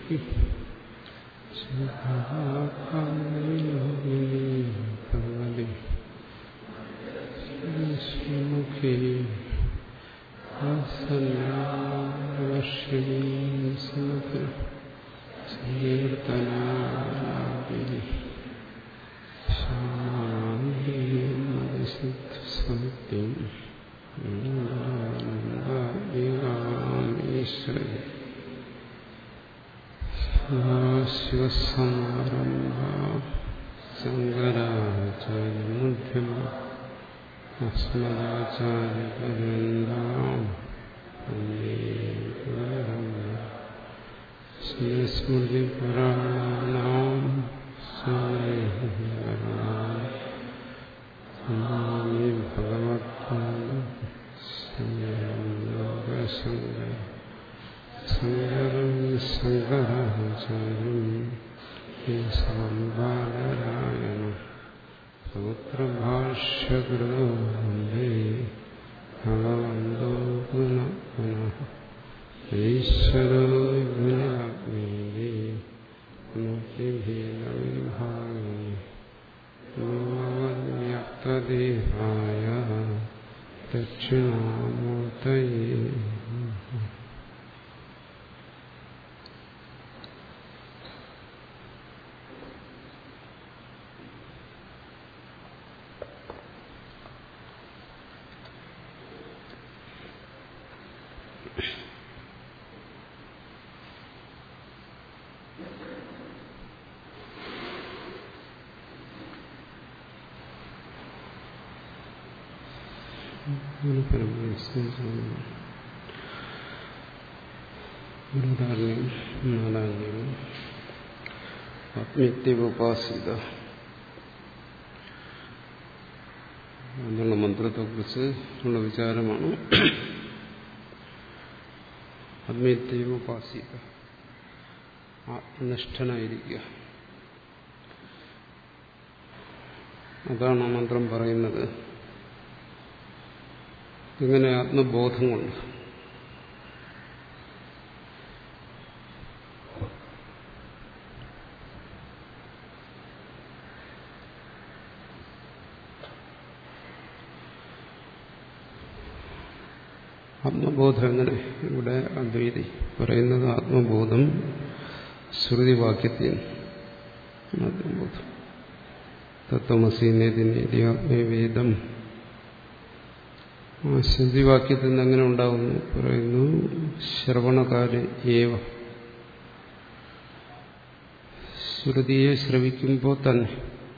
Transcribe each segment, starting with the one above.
ഭഗവതി ശ്രീമുഖി ആസന്നവർഷിണീ സുമുഖി സങ്കീർത്തനാദി ശാന്തിമതിസിദ്ധസത്യം ഈശ്വരി ശിവസമാരംഭ ശങ്കരാചാര്യമധ്യമ അസ്മദാചാര്യപര്യന്താം സ്മൃതിപുരാണാം സ്വാമി ഭഗവത്പാദ ശങ്കര ശങ്കരം ശങ്കരാചാര്യം സാമ്പാദരായണ സൂത്രഭാഷ്യകൃതോ വന്ദേ ഭഗവന്തോ പുനഃ പുനഃ ഈശ്വരോ വിഘ്നാത്മീയേ മുക്തിഭീതവിഭാഗേ വ്യക്തദേഹായ ദക്ഷിണാമൂർത്തയേ ഗുരുധാരണ്യം നാലാന്യം ആത്മീയത്യോപാസിത എന്നുള്ള മന്ത്രത്തെക്കുറിച്ച് ഉള്ള വിചാരമാണ് ആത്മീയത്യോപാസിത ആത്മനിഷ്ഠനായിരിക്കുക അതാണ് ആ മന്ത്രം പറയുന്നത് ഇങ്ങനെ ആത്മബോധം കൊണ്ട് ആത്മബോധം എങ്ങനെ ഇവിടെ അദ്വൈതി പറയുന്നത് ആത്മബോധം ശ്രുതിവാക്യത്തിൽ ആത്മബോധം തത്വമസി നേതി ആത്മവേദം ആ ശ്രുതിവാക്യത്തിൽ നിന്ന് എങ്ങനെ ഉണ്ടാകുന്നു പറയുന്നു ശ്രവണകാല ഏവ ശ്രുതിയെ ശ്രവിക്കുമ്പോൾ തന്നെ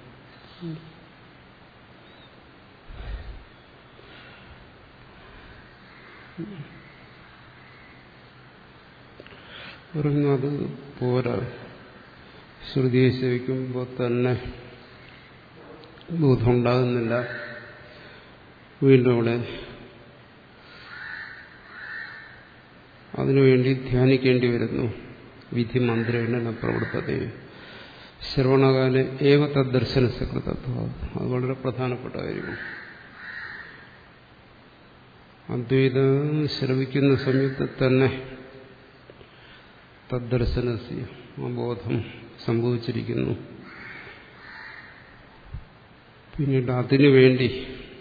പറയുന്നു അത് പോരാ ശ്രുതിയെ ശ്രവിക്കുമ്പോൾ തന്നെ ബോധമുണ്ടാകുന്നില്ല വീണ്ടും അവിടെ അതിനുവേണ്ടി ധ്യാനിക്കേണ്ടി വരുന്നു വിധി മന്ത്രേണ പ്രവർത്തത ശ്രവണകാല ഏവ തദ്ദർശന സകൃതത്വ അത് വളരെ പ്രധാനപ്പെട്ട കാര്യമാണ് അദ്വൈതം ശ്രവിക്കുന്ന സമയത്ത് തന്നെ തദ്ദർശനസ്യ ആ ബോധം സംഭവിച്ചിരിക്കുന്നു പിന്നീട് അതിനു വേണ്ടി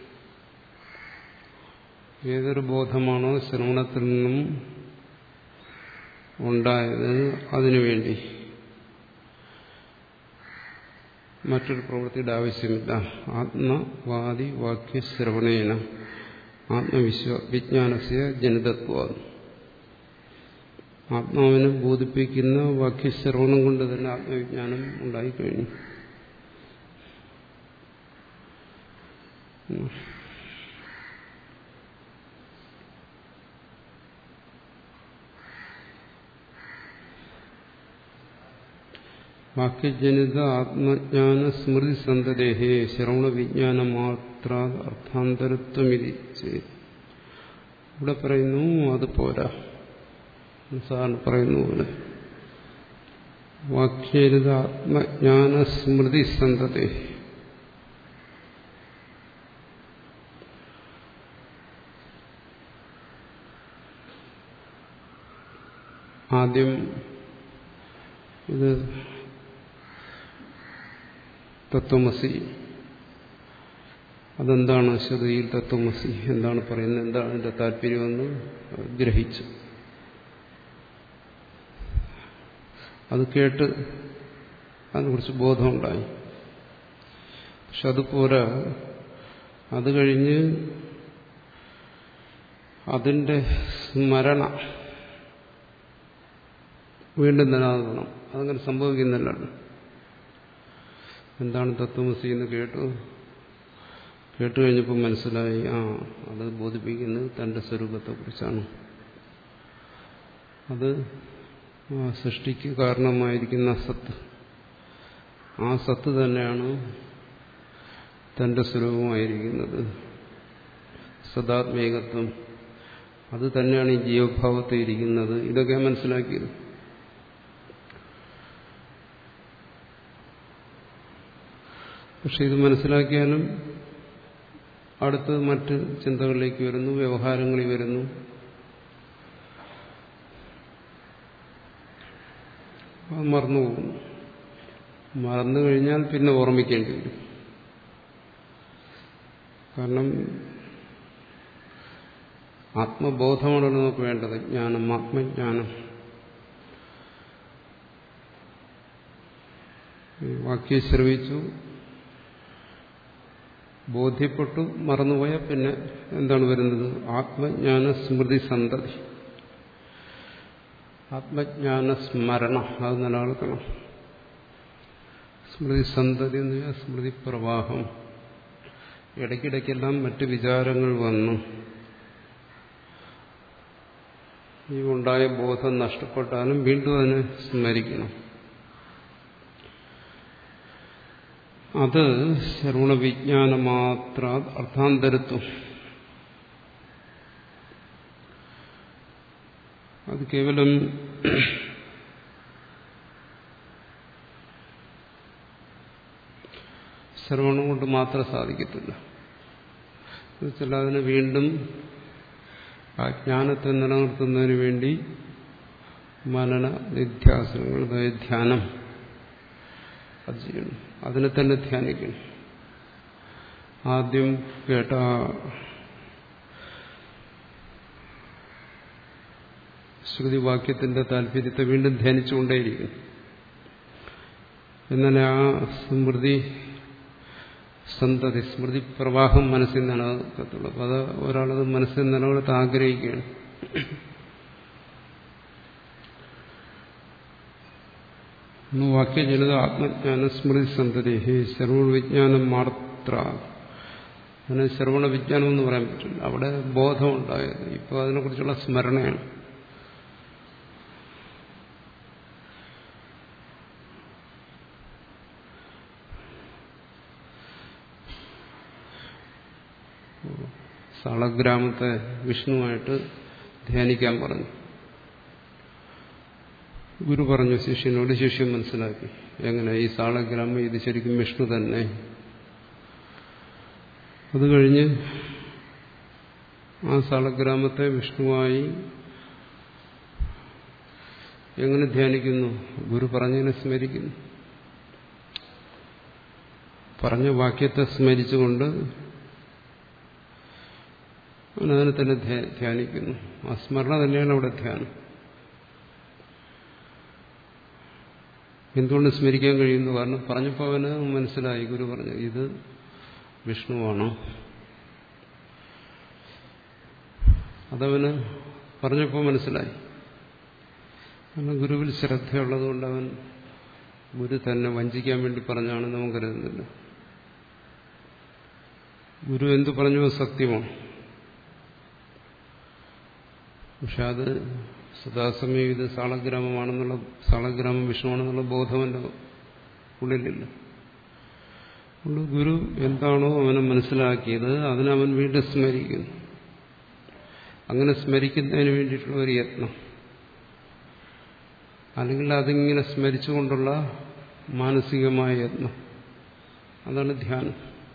ഏതൊരു ബോധമാണോ ശ്രവണത്തിൽ നിന്നും ഉണ്ടായത് അതിനുവേണ്ടി മറ്റൊരു പ്രവൃത്തിയുടെ ആവശ്യമില്ല ആത്മവാദി വാക്യശ്രവണേന ആത്മവിശ്വ വിജ്ഞാനസ്യ ജനിതത്വ ആത്മാവിനെ ബോധിപ്പിക്കുന്ന വാക്യശ്രവണം കൊണ്ട് തന്നെ ആത്മവിജ്ഞാനം ഉണ്ടായിക്കഴിഞ്ഞു വാക്യജനിത ആത്മജ്ഞാന സ്മൃതി സന്തദേഹേ ശ്രവണ വിജ്ഞാന മാത്ര അർത്ഥാന്തരത്വമിതി ഇവിടെ പറയുന്നു അത് പോരാ സാറിന് പറയുന്ന പോലെ വാക്യജനിത ആത്മജ്ഞാന സ്മൃതി സന്തതേ ആദ്യം ഇത് തത്വമസി അതെന്താണ് ശ്രുതിയിൽ തത്വമസി എന്താണ് പറയുന്നത് എന്താണ് അതിന്റെ താല്പര്യമെന്ന് ഗ്രഹിച്ചു അത് കേട്ട് അതിനെക്കുറിച്ച് ബോധമുണ്ടായി പക്ഷെ അതുപോലെ അത് കഴിഞ്ഞ് അതിന്റെ സ്മരണ വീണ്ടും നിലനിർത്തണം അതങ്ങനെ സംഭവിക്കുന്നില്ലല്ലോ എന്താണ് തത്വമസി എന്ന് കേട്ടു കേട്ടു കഴിഞ്ഞപ്പോൾ മനസ്സിലായി ആ അത് ബോധിപ്പിക്കുന്നത് തന്റെ സ്വരൂപത്തെക്കുറിച്ചാണ് അത് ആ സൃഷ്ടിക്ക് കാരണമായിരിക്കുന്ന സത്ത് ആ സത്ത് തന്നെയാണ് തന്റെ സ്വരൂപമായിരിക്കുന്നത് സദാത്മേകത്വം അത് തന്നെയാണ് ഈ ജീവഭാവത്തെ ഇരിക്കുന്നത് ഇതൊക്കെ മനസ്സിലാക്കിയത് പക്ഷെ ഇത് മനസ്സിലാക്കിയാലും അടുത്ത് മറ്റ് ചിന്തകളിലേക്ക് വരുന്നു വ്യവഹാരങ്ങളിൽ വരുന്നു അത് മറന്നു പോകുന്നു മറന്നു കഴിഞ്ഞാൽ പിന്നെ ഓർമ്മിക്കേണ്ടി വരും കാരണം ആത്മബോധമാണല്ലോ നമുക്ക് വേണ്ടത് ജ്ഞാനം ആത്മജ്ഞാനം വാക്യം ശ്രവിച്ചു ബോധ്യപ്പെട്ടു മറന്നുപോയ പിന്നെ എന്താണ് വരുന്നത് ആത്മജ്ഞാന സ്മൃതി സന്തതി ആത്മജ്ഞാന സ്മരണ അത് നിലനിൽക്കണം സ്മൃതി സന്തതി എന്ന് പറഞ്ഞാൽ സ്മൃതി പ്രവാഹം ഇടയ്ക്കിടയ്ക്കെല്ലാം മറ്റ് വിചാരങ്ങൾ വന്നു ഈ ഉണ്ടായ ബോധം നഷ്ടപ്പെട്ടാലും വീണ്ടും അതിനെ സ്മരിക്കണം അത് ശ്രവണവിജ്ഞാന മാത്ര അർത്ഥാന്തരത്വം അത് കേവലം ശ്രവണം കൊണ്ട് മാത്രം സാധിക്കത്തില്ല എന്നുവെച്ചാൽ അതിന് വീണ്ടും ആ ജ്ഞാനത്തെ നിലനിർത്തുന്നതിന് വേണ്ടി മനന നിധ്യാസനങ്ങൾ അതായത് ധ്യാനം അത് ചെയ്യണം അതിനെ തന്നെ ധ്യാനിക്കണം ആദ്യം കേട്ട ശ്രുതിവാക്യത്തിന്റെ താല്പര്യത്തെ വീണ്ടും ധ്യാനിച്ചുകൊണ്ടേയിരിക്കും എന്നാലേ ആ സ്മൃതി സന്തതി സ്മൃതി പ്രവാഹം മനസ്സിൽ നിലനിൽക്കത്തുള്ളൂ അപ്പോൾ അത് ഒരാളത് മനസ്സിൽ നിലനിർത്താൻ ആഗ്രഹിക്കുകയാണ് വാക്യജനിത ആത്മജ്ഞാന സ്മൃതി സന്തതി ശ്രവണ വിജ്ഞാനം മാത്ര അതിന് ശ്രവണ വിജ്ഞാനം എന്ന് പറയാൻ പറ്റില്ല അവിടെ ബോധമുണ്ടായത് ഇപ്പോൾ അതിനെക്കുറിച്ചുള്ള സ്മരണയാണ് സാളഗ്രാമത്തെ വിഷ്ണുവായിട്ട് ധ്യാനിക്കാൻ പറഞ്ഞു ഗുരു പറഞ്ഞു ശിഷ്യനോട് ശിഷ്യൻ മനസ്സിലാക്കി എങ്ങനെ ഈ സാളഗ്രാമം ഇത് ശരിക്കും വിഷ്ണു തന്നെ അത് കഴിഞ്ഞ് ആ സാളഗ്രാമത്തെ വിഷ്ണുവായി എങ്ങനെ ധ്യാനിക്കുന്നു ഗുരു പറഞ്ഞതിനെ സ്മരിക്കുന്നു പറഞ്ഞ വാക്യത്തെ സ്മരിച്ചുകൊണ്ട് അവനതിനെ തന്നെ ധ്യാനിക്കുന്നു ആ സ്മരണ തന്നെയാണ് അവിടെ ധ്യാനം എന്തുകൊണ്ട് സ്മരിക്കാൻ കഴിയുന്നു കാരണം പറഞ്ഞപ്പോൾ അവന് മനസ്സിലായി ഗുരു പറഞ്ഞു ഇത് വിഷ്ണുവാണ് അതവന് പറഞ്ഞപ്പോൾ മനസ്സിലായി കാരണം ഗുരുവിൽ ശ്രദ്ധയുള്ളതുകൊണ്ട് അവൻ ഗുരു തന്നെ വഞ്ചിക്കാൻ വേണ്ടി പറഞ്ഞാണെന്ന് നമുക്ക് കരുതുന്നില്ല ഗുരു എന്തു പറഞ്ഞു സത്യമാണ് പക്ഷെ അത് സദാസമയം ഇത് സാളഗ്രാമമാണെന്നുള്ള സാളഗ്രാമം വിഷ്ണുവാണെന്നുള്ള ബോധവന്റെ ഉള്ളിലില്ല അതുകൊണ്ട് ഗുരു എന്താണോ അവനെ മനസ്സിലാക്കിയത് അതിനവൻ വീണ്ടും സ്മരിക്കുന്നു അങ്ങനെ സ്മരിക്കുന്നതിന് വേണ്ടിയിട്ടുള്ള ഒരു യത്നം അല്ലെങ്കിൽ അതിങ്ങനെ സ്മരിച്ചുകൊണ്ടുള്ള മാനസികമായ യത്നം അതാണ് ധ്യാനം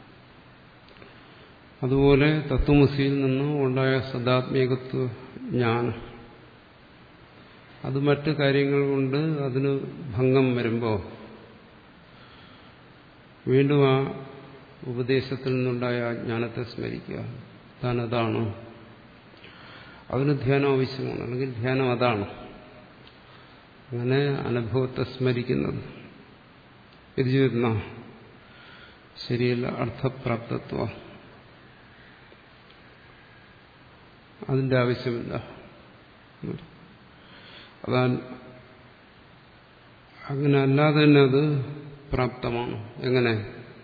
അതുപോലെ തത്വമസിയിൽ നിന്ന് ഉണ്ടായ സദാത്മേകത്വ ജ്ഞാനം അത് മറ്റു കാര്യങ്ങൾ കൊണ്ട് അതിന് ഭംഗം വരുമ്പോൾ വീണ്ടും ആ ഉപദേശത്തിൽ നിന്നുണ്ടായ ആ ജ്ഞാനത്തെ സ്മരിക്കുക താൻ അതാണ് അതിന് ധ്യാനം ആവശ്യമാണ് അല്ലെങ്കിൽ ധ്യാനം അതാണ് അങ്ങനെ അനുഭവത്തെ സ്മരിക്കുന്നത് ഇത് ചെയ്യുന്ന ശരിയല്ല അർത്ഥപ്രാപ്തത്വ അതിന്റെ ആവശ്യമില്ല അതാ അങ്ങനെ അല്ലാതെ തന്നെ അത് പ്രാപ്തമാണ് എങ്ങനെ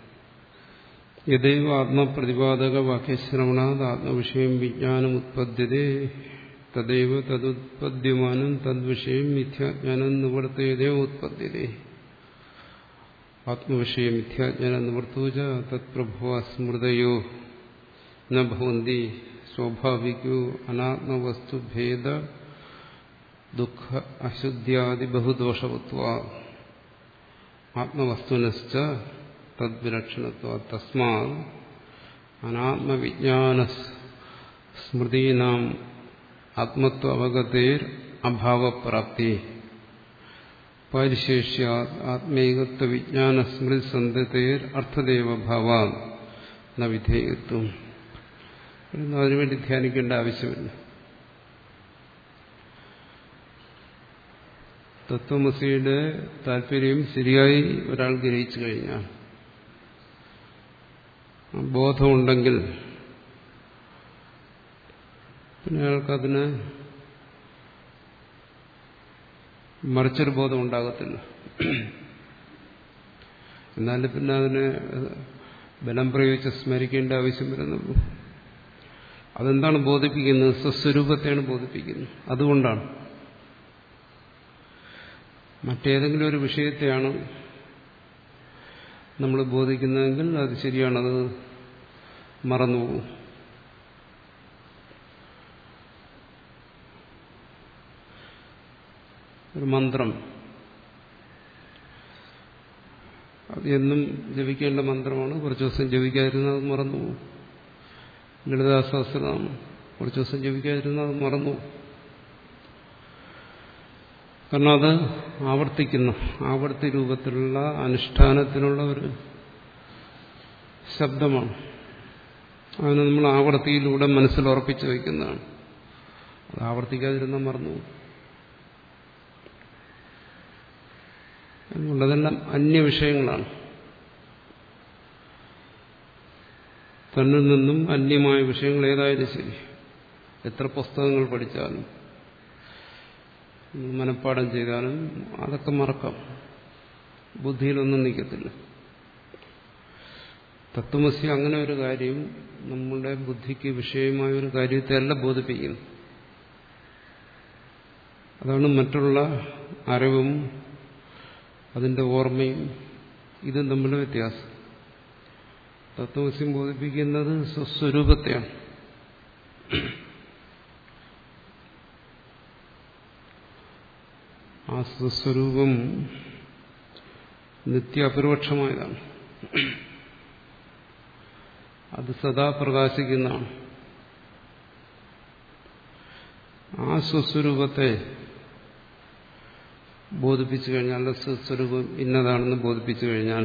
യദൈവ ആത്മപ്രതിപാദക വാക്യശ്രവണാത് ആത്മവിഷയം വിജ്ഞാനം ഉത്പദ്യതേ തദൈവ തതുത്പദ്യമാനം തദ്വിഷയം മിഥ്യാജ്ഞാനം നിവർത്തയതേ ഉത്പദ്യതേ ആത്മവിഷയ മിഥ്യാജ്ഞാനം നിവർത്തൂച തത്പ്രഭുവ സ്മൃതയോ ന ഭവന്തി സ്വാഭാവികോ അനാത്മവസ്തുഭേദ ദുഃഖ അശുദ്ധ്യാദി ബഹുദോഷവത്വ ആത്മവസ്തുനശ്ച തദ്വിലക്ഷണത്വ തസ്മാ അനാത്മവിജ്ഞാന സ്മൃതീനാം ആത്മത്വ അവഗതേർ അഭാവപ്രാപ്തി പരിശേഷ്യ ആത്മേകത്വ വിജ്ഞാന സ്മൃതി സന്ധതേർ അർത്ഥദേവ ഭാവാ ന വിധേയത്വം അതിനുവേണ്ടി ധ്യാനിക്കേണ്ട ആവശ്യമില്ല തത്വമസിയുടെ താല്പര്യം ശരിയായി ഒരാൾ ഗ്രഹിച്ചു കഴിഞ്ഞാൽ ബോധമുണ്ടെങ്കിൽ പിന്നെ അയാൾക്കതിന് മറിച്ചൊരു ബോധം ഉണ്ടാകത്തില്ല എന്നാലും പിന്നെ അതിനെ ബലം പ്രയോഗിച്ച് സ്മരിക്കേണ്ട ആവശ്യം വരുന്നുള്ളൂ അതെന്താണ് ബോധിപ്പിക്കുന്നത് സ്വസ്വരൂപത്തെയാണ് ബോധിപ്പിക്കുന്നത് അതുകൊണ്ടാണ് മറ്റേതെങ്കിലും ഒരു വിഷയത്തെയാണ് നമ്മൾ ബോധിക്കുന്നതെങ്കിൽ അത് ശരിയാണത് മറന്നുപോകും ഒരു മന്ത്രം അത് എന്നും ജപിക്കേണ്ട മന്ത്രമാണ് കുറച്ച് ദിവസം ജപിക്കാതിരുന്നാൽ അത് മറന്നുപോകും ലളിതാസഹസ്രനാമം കുറച്ച് ദിവസം ജപിക്കാതിരുന്നാൽ അത് മറന്നുപോകും കാരണം അത് ആവർത്തിക്കുന്നു ആവർത്തി രൂപത്തിലുള്ള അനുഷ്ഠാനത്തിനുള്ള ഒരു ശബ്ദമാണ് അതിനെ നമ്മൾ ആവർത്തിയിലൂടെ മനസ്സിൽ ഉറപ്പിച്ചു വയ്ക്കുന്നതാണ് അത് ആവർത്തിക്കാതിരുന്നാൽ മറന്നു എന്നുള്ളതെല്ലാം അന്യവിഷയങ്ങളാണ് തന്നിൽ നിന്നും അന്യമായ വിഷയങ്ങൾ ഏതായാലും ശരി എത്ര പുസ്തകങ്ങൾ പഠിച്ചാലും മനഃപ്പാടം ചെയ്താലും അതൊക്കെ മറക്കാം ബുദ്ധിയിലൊന്നും നിൽക്കത്തില്ല തത്വമസി അങ്ങനെ ഒരു കാര്യം നമ്മുടെ ബുദ്ധിക്ക് വിഷയമായ ഒരു കാര്യത്തെ അല്ല ബോധിപ്പിക്കുന്നു അതാണ് മറ്റുള്ള അറിവും അതിന്റെ ഓർമ്മയും ഇതും തമ്മിലുള്ള വ്യത്യാസം തത്വമസ്യം ബോധിപ്പിക്കുന്നത് സ്വസ്വരൂപത്തെയാണ് ആ സ്വസ്വരൂപം നിത്യ അപരോക്ഷമായതാണ് അത് സദാ പ്രകാശിക്കുന്നതാണ് ആ സ്വസ്വരൂപത്തെ ബോധിപ്പിച്ചു കഴിഞ്ഞാൽ സ്വസ്വരൂപം ഇന്നതാണെന്ന് ബോധിപ്പിച്ചു കഴിഞ്ഞാൽ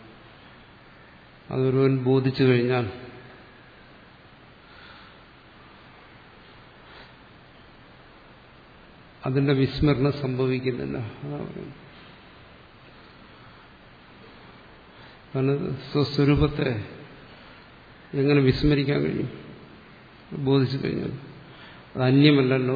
അതൊരുവൻ ബോധിച്ചു കഴിഞ്ഞാൽ അതിന്റെ വിസ്മരണം സംഭവിക്കുന്നില്ല അതാ പറയുന്നത് കാരണം സ്വസ്വരൂപത്തെ എങ്ങനെ വിസ്മരിക്കാൻ കഴിയും ബോധിച്ചു കഴിഞ്ഞാൽ അത് അന്യമല്ലല്ലോ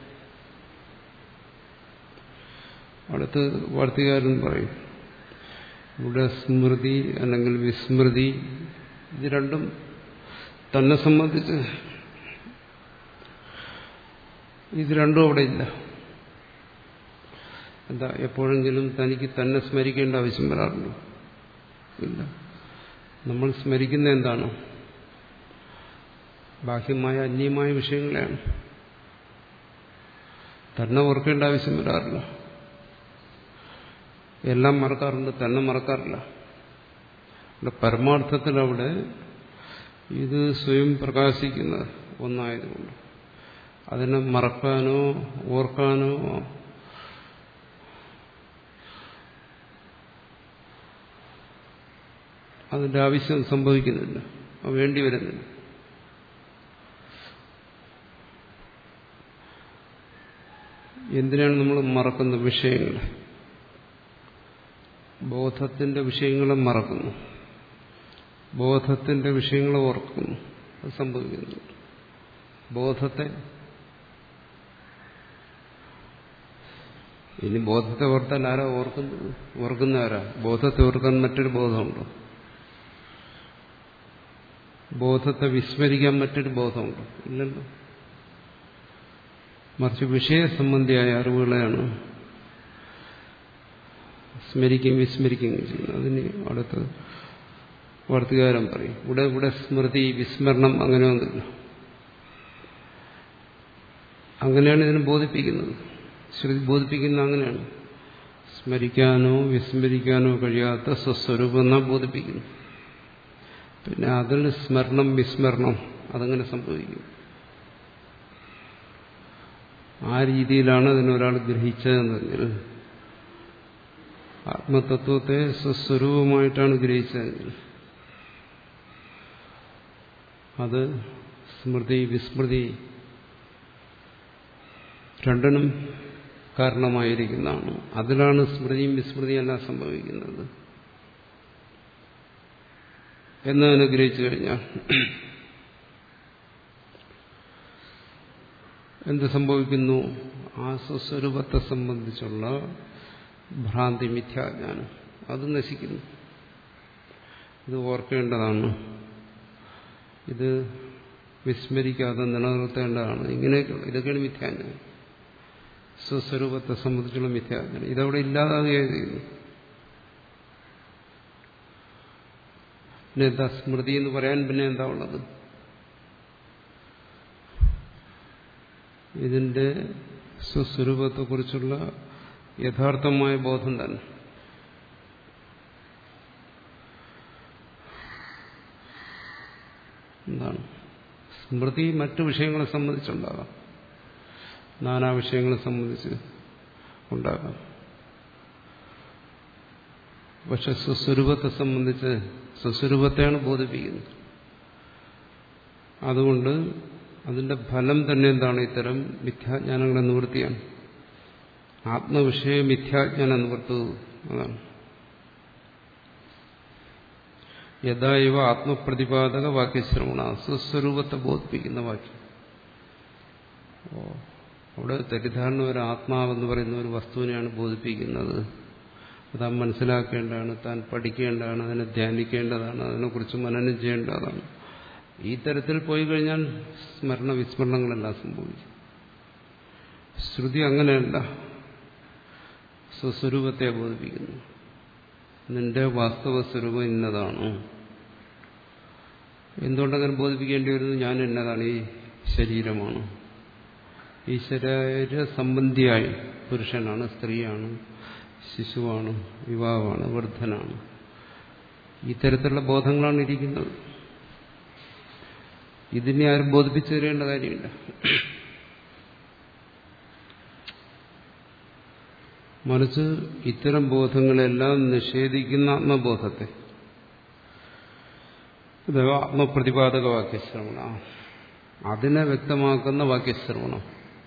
അടുത്ത് വാർത്തകാരൻ പറയും ഇവിടെ സ്മൃതി അല്ലെങ്കിൽ വിസ്മൃതി ഇത് രണ്ടും തന്നെ സംബന്ധിച്ച് ഇത് രണ്ടും അവിടെ ഇല്ല എന്താ എപ്പോഴെങ്കിലും തനിക്ക് തന്നെ സ്മരിക്കേണ്ട ആവശ്യം വരാറുണ്ടോ ഇല്ല നമ്മൾ സ്മരിക്കുന്ന എന്താണ് ബാഹ്യമായ അന്യമായ വിഷയങ്ങളെയാണ് തന്നെ ഓർക്കേണ്ട ആവശ്യം വരാറില്ല എല്ലാം മറക്കാറുണ്ട് തന്നെ മറക്കാറില്ല അവിടെ പരമാർത്ഥത്തിൽ അവിടെ ഇത് സ്വയം പ്രകാശിക്കുന്ന ഒന്നായതുകൊണ്ട് അതിനെ മറക്കാനോ ഓർക്കാനോ അതിന്റെ ആവശ്യം സംഭവിക്കുന്നില്ല അത് വേണ്ടി വരുന്നില്ല എന്തിനാണ് നമ്മൾ മറക്കുന്ന വിഷയങ്ങൾ ബോധത്തിന്റെ വിഷയങ്ങളെ മറക്കുന്നു ബോധത്തിന്റെ വിഷയങ്ങളെ ഓർക്കുന്നു അത് സംഭവിക്കുന്നുണ്ട് ബോധത്തെ ഇനി ബോധത്തെ ഓർത്താൽ ആരാ ഓർക്കുന്നത് ഓർക്കുന്ന ആരാ ബോധത്തെ ഓർക്കാൻ മറ്റൊരു ബോധമുണ്ടോ ബോധത്തെ വിസ്മരിക്കാൻ മറ്റൊരു ബോധമുണ്ടോ ഇല്ലല്ലോ മറിച്ച് വിഷയസംബന്ധിയായ അറിവുകളെയാണ് സ്മരിക്കുകയും വിസ്മരിക്കുകയും ചെയ്യുന്നത് അതിന് അടുത്ത് വാർത്തകാരം പറയും ഇവിടെ ഇവിടെ സ്മൃതി വിസ്മരണം അങ്ങനെയൊന്നുമില്ല അങ്ങനെയാണ് ഇതിനെ ബോധിപ്പിക്കുന്നത് ശ്രുതി ബോധിപ്പിക്കുന്ന അങ്ങനെയാണ് സ്മരിക്കാനോ വിസ്മരിക്കാനോ കഴിയാത്ത സ്വസ്വരൂപം നാം ബോധിപ്പിക്കുന്നു പിന്നെ അതിൽ സ്മരണം വിസ്മരണം അതങ്ങനെ സംഭവിക്കും ആ രീതിയിലാണ് അതിനൊരാൾ ഗ്രഹിച്ചതെന്നെങ്കിൽ ആത്മതത്വത്തെ സ്വസ്വരൂപമായിട്ടാണ് ഗ്രഹിച്ചതെങ്കിൽ അത് സ്മൃതി വിസ്മൃതി രണ്ടിനും കാരണമായിരിക്കുന്നതാണ് അതിലാണ് സ്മൃതിയും വിസ്മൃതിയും എല്ലാം സംഭവിക്കുന്നത് എന്ന് അനുഗ്രഹിച്ചു കഴിഞ്ഞാൽ എന്ത് സംഭവിക്കുന്നു ആ സ്വസ്വരൂപത്തെ സംബന്ധിച്ചുള്ള ഭ്രാന്തി മിഥ്യാജ്ഞാനം അത് നശിക്കുന്നു ഇത് ഓർക്കേണ്ടതാണ് ഇത് വിസ്മരിക്കാതെ നിലനിർത്തേണ്ടതാണ് ഇങ്ങനെയൊക്കെ ഇതൊക്കെയാണ് മിഥ്യാജ്ഞാനം സ്വസ്വരൂപത്തെ സംബന്ധിച്ചുള്ള മിഥ്യാജ്ഞാനം ഇതവിടെ ഇല്ലാതാകുകയാണ് ചെയ്യുന്നു പിന്നെ എന്താ സ്മൃതി എന്ന് പറയാൻ പിന്നെ എന്താ ഉള്ളത് ഇതിന്റെ സ്വസ്വരൂപത്തെക്കുറിച്ചുള്ള യഥാർത്ഥമായ ബോധം തന്നെ എന്താണ് സ്മൃതി മറ്റു വിഷയങ്ങളെ സംബന്ധിച്ചുണ്ടാകാം നാനാ വിഷയങ്ങളെ സംബന്ധിച്ച് ഉണ്ടാകാം പക്ഷെ സ്വസ്വരൂപത്തെ സംബന്ധിച്ച് സ്വസ്വരൂപത്തെയാണ് ബോധിപ്പിക്കുന്നത് അതുകൊണ്ട് അതിന്റെ ഫലം തന്നെ എന്താണ് ഇത്തരം മിഥ്യാജ്ഞാനങ്ങളുടെ നിവൃത്തിയാണ് ആത്മവിഷയ മിഥ്യാജ്ഞാന നിവർത്തു അതാണ് യഥാ ഇവ ആത്മപ്രതിപാദക വാക്യശ്രവണ സ്വസ്വരൂപത്തെ ബോധിപ്പിക്കുന്ന വാക്യം ഓ അവിടെ തെറ്റിദ്ധാരണ ഒരു ആത്മാവെന്ന് പറയുന്ന ഒരു വസ്തുവിനെയാണ് ബോധിപ്പിക്കുന്നത് താൻ മനസ്സിലാക്കേണ്ടതാണ് താൻ പഠിക്കേണ്ടതാണ് അതിനെ ധ്യാനിക്കേണ്ടതാണ് അതിനെക്കുറിച്ച് മനനം ചെയ്യേണ്ടതാണ് ഈ തരത്തിൽ പോയി കഴിഞ്ഞാൽ സ്മരണ വിസ്മരണങ്ങളെല്ലാം സംഭവിക്കും ശ്രുതി അങ്ങനെയല്ല സ്വസ്വരൂപത്തെ ബോധിപ്പിക്കുന്നു നിന്റെ വാസ്തവ സ്വരൂപം ഇന്നതാണ് എന്തുകൊണ്ടങ്ങനെ ബോധിപ്പിക്കേണ്ടി വരുന്നു ഞാൻ എന്നതാണ് ഈ ശരീരമാണ് ഈ ശരീര സംബന്ധിയായി പുരുഷനാണ് സ്ത്രീയാണ് ശിശുവാണ് യുവാവാണ് വൃദ്ധനാണ് ഈ തരത്തിലുള്ള ബോധങ്ങളാണ് ഇരിക്കുന്നത് ഇതിനെ ആരും ബോധിപ്പിച്ചു തരേണ്ട കാര്യമില്ല മറിച്ച് ഇത്തരം ബോധങ്ങളെല്ലാം നിഷേധിക്കുന്ന ആത്മബോധത്തെ ഇത് ആത്മപ്രതിപാദക വാക്യശ്രവണ അതിനെ വ്യക്തമാക്കുന്ന വാക്യശ്രവണം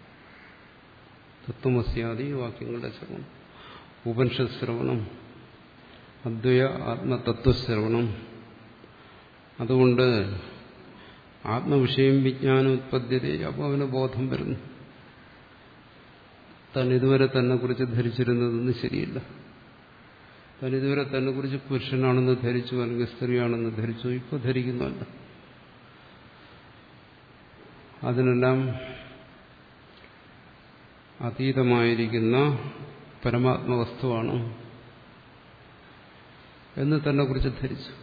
തത്വമസ്യാദി വാക്യങ്ങളുടെ ശ്രവണം ഉപനിഷത് ശ്രവണം അദ്വയ ആത്മതത്വശ്രവണം അതുകൊണ്ട് ആത്മവിഷയം വിജ്ഞാനം ഉത്പദ്ധ്യത അപ്പോൾ അവന് ബോധം വരുന്നു താൻ ഇതുവരെ തന്നെ കുറിച്ച് ധരിച്ചിരുന്നതൊന്നും ശരിയില്ല താൻ ഇതുവരെ തന്നെ കുറിച്ച് പുരുഷനാണെന്ന് ധരിച്ചു അല്ലെങ്കിൽ സ്ത്രീയാണെന്ന് ധരിച്ചു ഇപ്പോൾ ധരിക്കുന്നുണ്ട് അതിനെല്ലാം അതീതമായിരിക്കുന്ന പരമാത്മവസ്തുവാണ് എന്ന് തന്നെ കുറിച്ച് ധരിച്ചു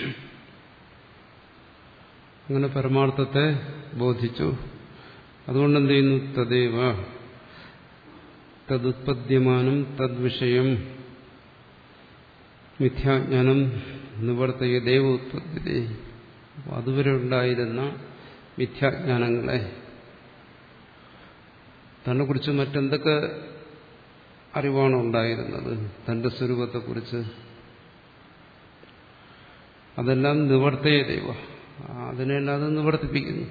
അങ്ങനെ പരമാർത്ഥത്തെ ബോധിച്ചു അതുകൊണ്ട് എന്ത് ചെയ്യുന്നു തദേവ തതുത്പദ്യമാനം തദ്വിഷയം മിഥ്യാജ്ഞാനം നിവർത്തയ ദൈവ ഉത്പത്തി അതുവരെ ഉണ്ടായിരുന്ന മിഥ്യാജ്ഞാനങ്ങളെ തന്നെക്കുറിച്ച് മറ്റെന്തൊക്കെ അറിവാണ് ഉണ്ടായിരുന്നത് തന്റെ സ്വരൂപത്തെക്കുറിച്ച് അതെല്ലാം നിവർത്തയ ദൈവ അതിനെല്ലാം അത് നിവർത്തിപ്പിക്കുന്നു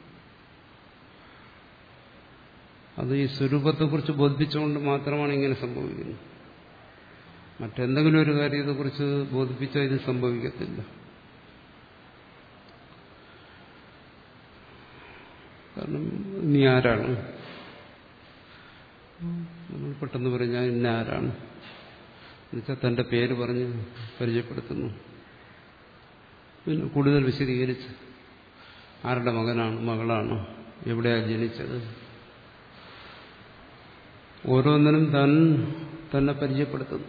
അത് ഈ സ്വരൂപത്തെക്കുറിച്ച് ബോധിപ്പിച്ചുകൊണ്ട് മാത്രമാണ് ഇങ്ങനെ സംഭവിക്കുന്നത് മറ്റെന്തെങ്കിലും ഒരു കാര്യത്തെക്കുറിച്ച് ബോധിപ്പിച്ചാൽ ഇത് സംഭവിക്കത്തില്ല കാരണം നീ ആരാണ് നമ്മൾ പെട്ടെന്ന് പറഞ്ഞാൽ ഇന്ന ആരാണ് എന്നുവെച്ചാൽ തന്റെ പേര് പറഞ്ഞ് പരിചയപ്പെടുത്തുന്നു പിന്നെ കൂടുതൽ വിശദീകരിച്ച് ആരുടെ മകനാണ് മകളാണ് എവിടെയാണ് ജനിച്ചത് ഓരോന്നിനും താൻ തന്നെ പരിചയപ്പെടുത്തുന്നു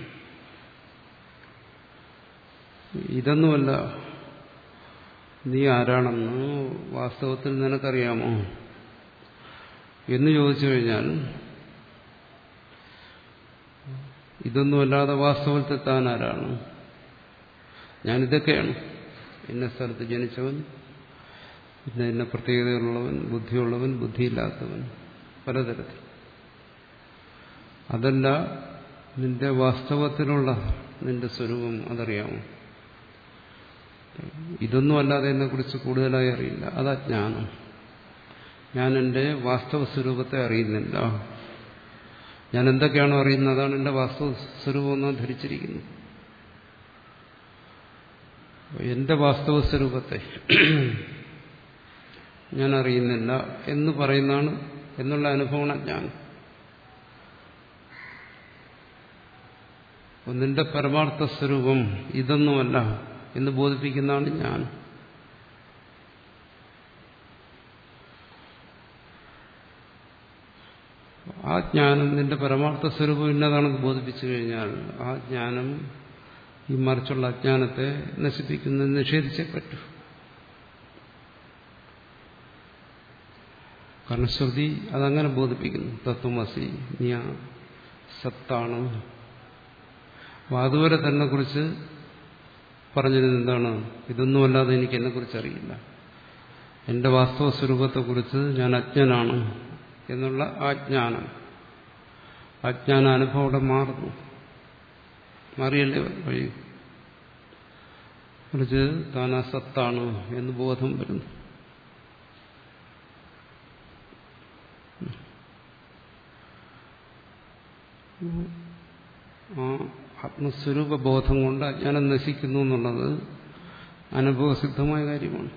ഇതൊന്നുമല്ല നീ ആരാണെന്ന് വാസ്തവത്തിൽ നിനക്കറിയാമോ എന്ന് ചോദിച്ചു കഴിഞ്ഞാൽ ഇതൊന്നുമല്ലാതെ വാസ്തവത്തിൽ താൻ ആരാണ് ഞാനിതൊക്കെയാണ് ഇന്ന സ്ഥലത്ത് ജനിച്ചവൻ പിന്നെ ഇന്ന പ്രത്യേകതകളുള്ളവൻ ബുദ്ധിയുള്ളവൻ ബുദ്ധിയില്ലാത്തവൻ പലതരത്തിൽ അതല്ല നിന്റെ വാസ്തവത്തിലുള്ള നിന്റെ സ്വരൂപം അതറിയാമോ ഇതൊന്നും അല്ലാതെ എന്നെക്കുറിച്ച് കൂടുതലായി അറിയില്ല അത് അജ്ഞാനം ഞാൻ എൻ്റെ വാസ്തവ സ്വരൂപത്തെ അറിയുന്നില്ല ഞാൻ എന്തൊക്കെയാണോ അറിയുന്നത് അതാണ് എൻ്റെ വാസ്തവ സ്വരൂപം എന്ന് ധരിച്ചിരിക്കുന്നു എന്റെ വാസ്തവ സ്വരൂപത്തെ ഞാൻ അറിയുന്നില്ല എന്ന് പറയുന്നതാണ് എന്നുള്ള അനുഭവമാണ് അജ്ഞാനം നിന്റെ പരമാർത്ഥ സ്വരൂപം ഇതൊന്നുമല്ല എന്ന് ബോധിപ്പിക്കുന്നതാണ് ഞാൻ ആ ജ്ഞാനം നിന്റെ പരമാർത്ഥ സ്വരൂപം ഇന്നതാണെന്ന് ബോധിപ്പിച്ചു കഴിഞ്ഞാൽ ആ ജ്ഞാനം ഈ മറിച്ചുള്ള അജ്ഞാനത്തെ നശിപ്പിക്കുന്നത് നിഷേധിച്ചേ പറ്റൂ കാരണം ശ്രുതി അതങ്ങനെ ബോധിപ്പിക്കുന്നു തത്വമസി നീ ആ സത്താണ് അപ്പൊ അതുവരെ തന്നെ കുറിച്ച് പറഞ്ഞിരുന്നത് എന്താണ് ഇതൊന്നുമല്ലാതെ എനിക്ക് എന്നെക്കുറിച്ച് അറിയില്ല എന്റെ വാസ്തവ സ്വരൂപത്തെക്കുറിച്ച് ഞാൻ അജ്ഞനാണ് എന്നുള്ള ആ ജ്ഞാനം അജ്ഞാന അനുഭവം അവിടെ മാറുന്നു മാറിയല്ലേ വഴി മറിച്ച് താൻ ആ സത്താണ് എന്ന് ബോധം വരുന്നു ആ ആത്മസ്വരൂപ ബോധം കൊണ്ട് അജ്ഞാനം നശിക്കുന്നു എന്നുള്ളത് അനുഭവസിദ്ധമായ കാര്യമാണ്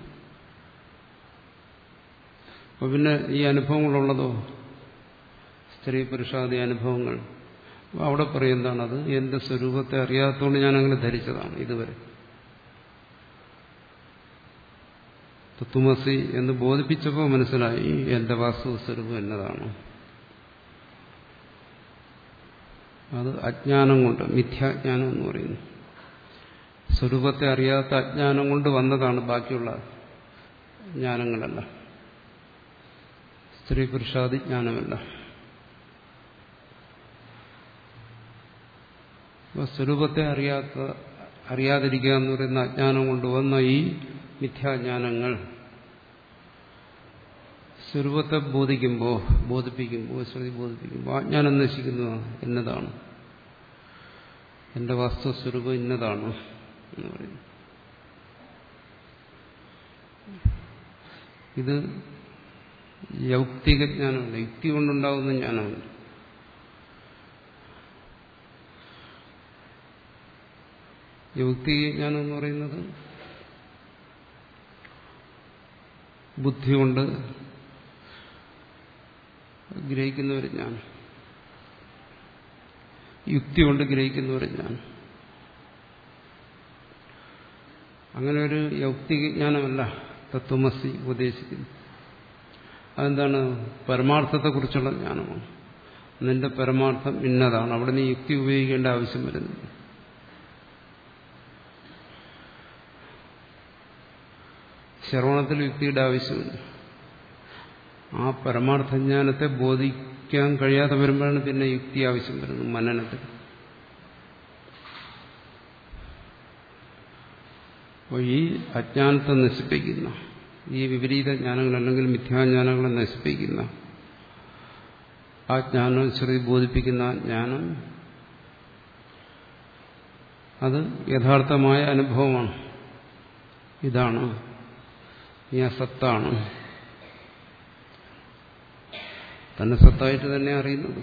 അപ്പൊ പിന്നെ ഈ അനുഭവങ്ങളുള്ളതോ സ്ത്രീ പുരുഷാദി അനുഭവങ്ങൾ അവിടെ പറയുന്നതാണത് എന്റെ സ്വരൂപത്തെ അറിയാത്തതുകൊണ്ട് ഞാൻ അങ്ങനെ ധരിച്ചതാണ് ഇതുവരെ തത്വമസി എന്ന് ബോധിപ്പിച്ചപ്പോൾ മനസ്സിലായി എന്റെ വാസ്തു സ്വരൂപം എന്നതാണ് അത് അജ്ഞാനം കൊണ്ട് മിഥ്യാജ്ഞാനം എന്ന് പറയുന്നു സ്വരൂപത്തെ അറിയാത്ത അജ്ഞാനം കൊണ്ട് വന്നതാണ് ബാക്കിയുള്ള ജ്ഞാനങ്ങളല്ല സ്ത്രീ പുരുഷാദി ജ്ഞാനമല്ല സ്വരൂപത്തെ അറിയാത്ത അറിയാതിരിക്കുക എന്ന് പറയുന്ന അജ്ഞാനം കൊണ്ട് വന്ന ഈ മിഥ്യാജ്ഞാനങ്ങൾ സ്വരൂപത്തെ ബോധിക്കുമ്പോൾ ബോധിപ്പിക്കുമ്പോൾ ശ്രുതി ബോധിപ്പിക്കുമ്പോൾ ആ ജ്ഞാനം നശിക്കുന്നു എന്നതാണ് എന്റെ വാസ്തുസ്വരൂപം ഇന്നതാണ് എന്ന് പറയുന്നു ഇത് യൗക്തിക ജ്ഞാനമല്ല യുക്തി കൊണ്ടുണ്ടാകുന്ന ജ്ഞാനമല്ല യൗക്തിക ജ്ഞാനം എന്ന് പറയുന്നത് ബുദ്ധി കൊണ്ട് ഗ്രഹിക്കുന്ന ഒരു ജ്ഞാനം യുക്തി കൊണ്ട് ഗ്രഹിക്കുന്ന ഒരു ജ്ഞാനം അങ്ങനെ ഒരു യൗക്തിക ജ്ഞാനമല്ല തത്വമസി ഉപദേശിക്കുന്നു അതെന്താണ് പരമാർത്ഥത്തെക്കുറിച്ചുള്ള ജ്ഞാനമാണ് നിന്റെ പരമാർത്ഥം ഇന്നതാണ് അവിടെ നീ യുക്തി ഉപയോഗിക്കേണ്ട ആവശ്യം വരുന്നില്ല ശ്രവണത്തിൽ യുക്തിയുടെ ആവശ്യമില്ല ആ പരമാർത്ഥജ്ഞാനത്തെ ബോധിക്കാൻ കഴിയാതെ വരുമ്പോഴാണ് പിന്നെ യുക്തി ആവശ്യം വരുന്നത് മനനത്തിൽ അപ്പോൾ ഈ അജ്ഞാനത്തെ നശിപ്പിക്കുന്ന ഈ വിപരീത ജ്ഞാനങ്ങൾ അല്ലെങ്കിൽ മിഥ്യാജ്ഞാനങ്ങളെ നശിപ്പിക്കുന്ന ആ ജ്ഞാനം ശ്രുതി ബോധിപ്പിക്കുന്ന ആ ജ്ഞാനം അത് യഥാർത്ഥമായ അനുഭവമാണ് ഇതാണ് നീ ആ സത്താണ് തന്നെ സത്തായിട്ട് തന്നെ അറിയുന്നത്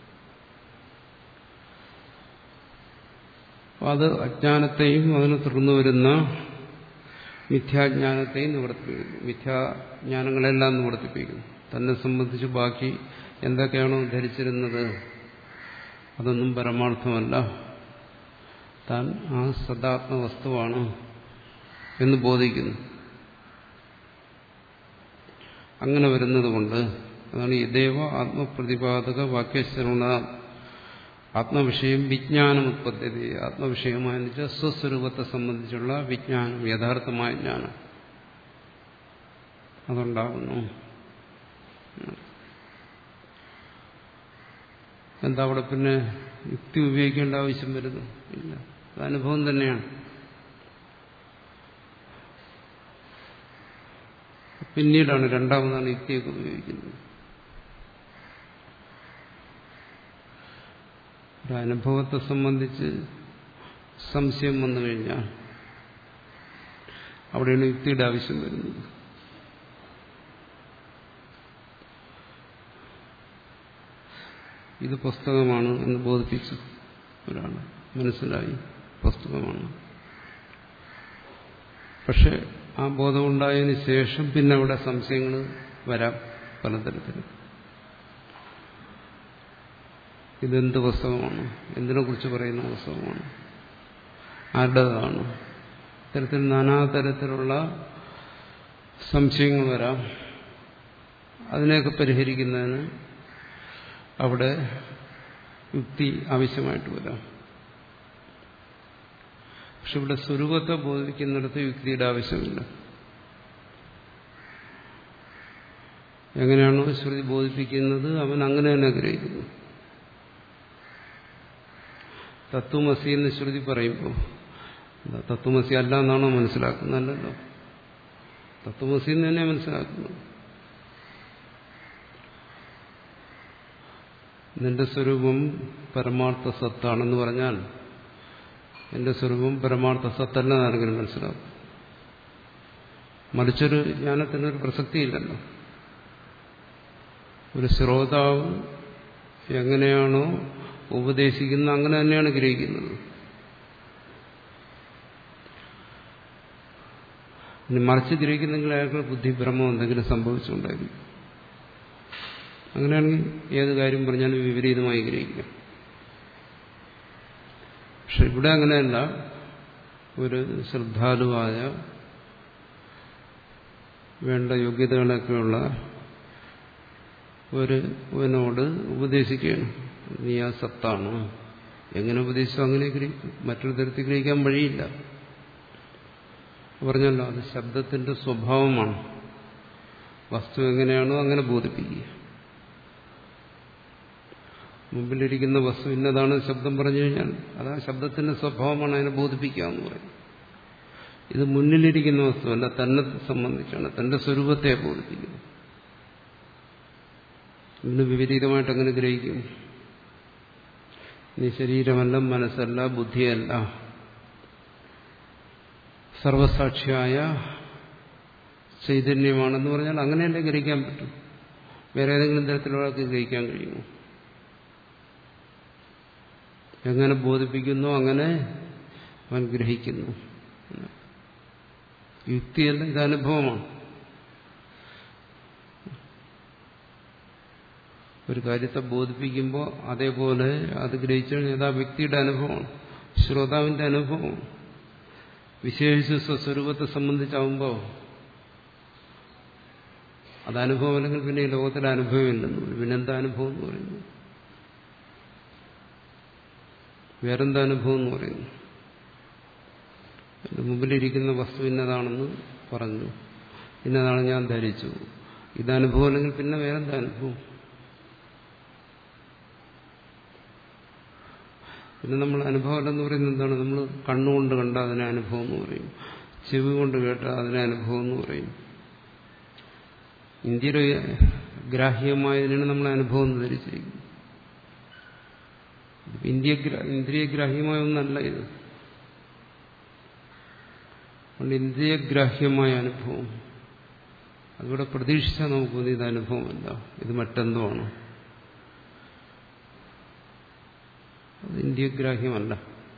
അത് അജ്ഞാനത്തെയും അതിന് തുടർന്നു വരുന്ന മിഥ്യാജ്ഞാനത്തെയും നിവർത്തിപ്പിക്കുന്നു മിഥ്യാജ്ഞാനങ്ങളെല്ലാം നിവർത്തിപ്പിക്കുന്നു തന്നെ സംബന്ധിച്ച് ബാക്കി എന്തൊക്കെയാണോ ധരിച്ചിരുന്നത് അതൊന്നും പരമാർത്ഥമല്ല താൻ ആ സദാത്മ വസ്തുവാണ് എന്ന് ബോധിക്കുന്നു അങ്ങനെ വരുന്നത് കൊണ്ട് അതാണ് ഇതേവ ആത്മപ്രതിപാദക വാക്യശ്രവണ ആത്മവിഷയം വിജ്ഞാനം ഉത്പത്തി ആത്മവിഷയമായ വെച്ചാൽ സ്വസ്വരൂപത്തെ സംബന്ധിച്ചുള്ള വിജ്ഞാനം യഥാർത്ഥമായ ജ്ഞാനം അതുണ്ടാകുന്നു എന്താ അവിടെ പിന്നെ യുക്തി ഉപയോഗിക്കേണ്ട ആവശ്യം വരുന്നു ഇല്ല അത് അനുഭവം തന്നെയാണ് പിന്നീടാണ് രണ്ടാമതാണ് യുക്തിയൊക്കെ ഉപയോഗിക്കുന്നത് ഒരു അനുഭവത്തെ സംബന്ധിച്ച് സംശയം വന്നു കഴിഞ്ഞാൽ അവിടെയാണ് യുക്തിയുടെ ആവശ്യം വരുന്നത് ഇത് പുസ്തകമാണ് എന്ന് ബോധിപ്പിച്ചു ഒരാൾ മനസ്സിലായി പുസ്തകമാണ് പക്ഷെ ആ ബോധമുണ്ടായതിനു ശേഷം പിന്നെ അവിടെ സംശയങ്ങൾ വരാം പലതരത്തിലും ഇതെന്ത് പുസ്തകമാണ് എന്തിനെ കുറിച്ച് പറയുന്ന പുസ്തകമാണ് ആരുടേതാണ് ഇത്തരത്തിൽ നാനാതരത്തിലുള്ള സംശയങ്ങൾ വരാം അതിനെയൊക്കെ പരിഹരിക്കുന്നതിന് അവിടെ യുക്തി ആവശ്യമായിട്ട് വരാം പക്ഷെ ഇവിടെ സ്വരൂപത്തെ ബോധിക്കുന്നിടത്ത് യുക്തിയുടെ ആവശ്യമില്ല എങ്ങനെയാണോ ശ്രുതി ബോധിപ്പിക്കുന്നത് അവൻ അങ്ങനെ തന്നെ ഗ്രഹിക്കുന്നു തത്വമസി എന്ന് ശ്രുതി പറയുമ്പോൾ തത്വമസി അല്ല എന്നാണോ മനസ്സിലാക്കുന്നതല്ലോ തത്വമസി എന്ന് തന്നെ മനസ്സിലാക്കുന്നത് നിന്റെ സ്വരൂപം പരമാർത്ഥ സത്താണെന്ന് പറഞ്ഞാൽ എന്റെ സ്വരൂപം പരമാർത്ഥ സത്തല്ല എന്നാരെങ്കിലും മനസ്സിലാക്കും മറിച്ചൊരു ജ്ഞാനത്തിനൊരു പ്രസക്തിയില്ലല്ലോ ഒരു ശ്രോതാവ് എങ്ങനെയാണോ ഉപദേശിക്കുന്നത് അങ്ങനെ തന്നെയാണ് ഗ്രഹിക്കുന്നത് ഇനി മറിച്ച് ഗ്രഹിക്കുന്നെങ്കിൽ അയാൾക്ക് ബുദ്ധിഭ്രമം എന്തെങ്കിലും സംഭവിച്ചുകൊണ്ടായിരിക്കും അങ്ങനെയാണെങ്കിൽ ഏത് കാര്യം പറഞ്ഞാലും വിപരീതമായി ഗ്രഹിക്കാം പക്ഷെ ഇവിടെ അങ്ങനെയല്ല ഒരു ശ്രദ്ധാലുവായ വേണ്ട യോഗ്യതകളൊക്കെയുള്ള ഒരുവനോട് ഉപദേശിക്കുകയാണ് നീ ആ സത്താണ് എങ്ങനെ ഉപദേശിച്ചു അങ്ങനെ ഗ്രഹിക്കും മറ്റൊരു തരത്തിൽ ഗ്രഹിക്കാൻ വഴിയില്ല പറഞ്ഞല്ലോ അത് ശബ്ദത്തിന്റെ സ്വഭാവമാണ് വസ്തു എങ്ങനെയാണോ അങ്ങനെ ബോധിപ്പിക്കുക മുമ്പിലിരിക്കുന്ന വസ്തു ഇന്നതാണ് ശബ്ദം പറഞ്ഞു കഴിഞ്ഞാൽ അതാ ശബ്ദത്തിന്റെ സ്വഭാവമാണ് അതിനെ ബോധിപ്പിക്കുക എന്ന് പറയും ഇത് മുന്നിലിരിക്കുന്ന വസ്തുവല്ല തന്നെ സംബന്ധിച്ചാണ് തന്റെ സ്വരൂപത്തെ ബോധിപ്പിക്കുന്നത് ഇതിന് വിപരീതമായിട്ട് അങ്ങനെ ഗ്രഹിക്കും നീ ശരീരമല്ല മനസ്സല്ല ബുദ്ധിയല്ല സർവസാക്ഷിയായ ചൈതന്യമാണെന്ന് പറഞ്ഞാൽ അങ്ങനെയല്ലേ ഗ്രഹിക്കാൻ പറ്റും വേറെ ഏതെങ്കിലും തരത്തിലൊരാൾക്ക് ഗ്രഹിക്കാൻ കഴിയുമോ എങ്ങനെ ബോധിപ്പിക്കുന്നു അങ്ങനെ അവൻ ഗ്രഹിക്കുന്നു യുക്തിയല്ല ഇത് അനുഭവമാണ് ഒരു കാര്യത്തെ ബോധിപ്പിക്കുമ്പോൾ അതേപോലെ അത് ഗ്രഹിച്ചു കഴിഞ്ഞാൽ ആ വ്യക്തിയുടെ അനുഭവമാണ് ശ്രോതാവിന്റെ അനുഭവം വിശേഷിച്ച് സ്വസ്വരൂപത്തെ സംബന്ധിച്ചാവുമ്പോൾ അത് അനുഭവം അല്ലെങ്കിൽ പിന്നെ ഈ ലോകത്തിലെ അനുഭവമില്ലെന്ന് പറയും പിന്നെന്താ അനുഭവം എന്ന് പറയുന്നു വേറെന്താ അനുഭവം എന്ന് പറയുന്നു എന്റെ മുമ്പിലിരിക്കുന്ന വസ്തു ഇന്നതാണെന്ന് പറഞ്ഞു ഇന്നതാണ് ഞാൻ ധരിച്ചു ഇതനുഭവം അല്ലെങ്കിൽ പിന്നെ വേറെന്താ അനുഭവം പിന്നെ നമ്മൾ അനുഭവമല്ലെന്ന് പറയുന്നത് എന്താണ് നമ്മൾ കണ്ണുകൊണ്ട് കണ്ട അതിനെ അനുഭവം എന്ന് പറയും ചെവി കൊണ്ട് കേട്ട അതിനെ അനുഭവം എന്ന് പറയും ഇന്ത്യയുടെ ഗ്രാഹ്യമായതിനാണ് നമ്മൾ അനുഭവം എന്ന് ധരിച്ചിരിക്കുന്നത് ഇന്ത്യ ഇന്ദ്രിയഗ്രാഹ്യമായ ഒന്നല്ല ഇത് അതുകൊണ്ട് ഇന്ദ്രിയഗ്രാഹ്യമായ അനുഭവം അതിവിടെ പ്രതീക്ഷിച്ചാൽ നമുക്ക് തോന്നി ഇത് അനുഭവമല്ല ഇത് മറ്റെന്തോ ആണ് അത് ഇന്ദ്രിയഗ്രാഹ്യമല്ല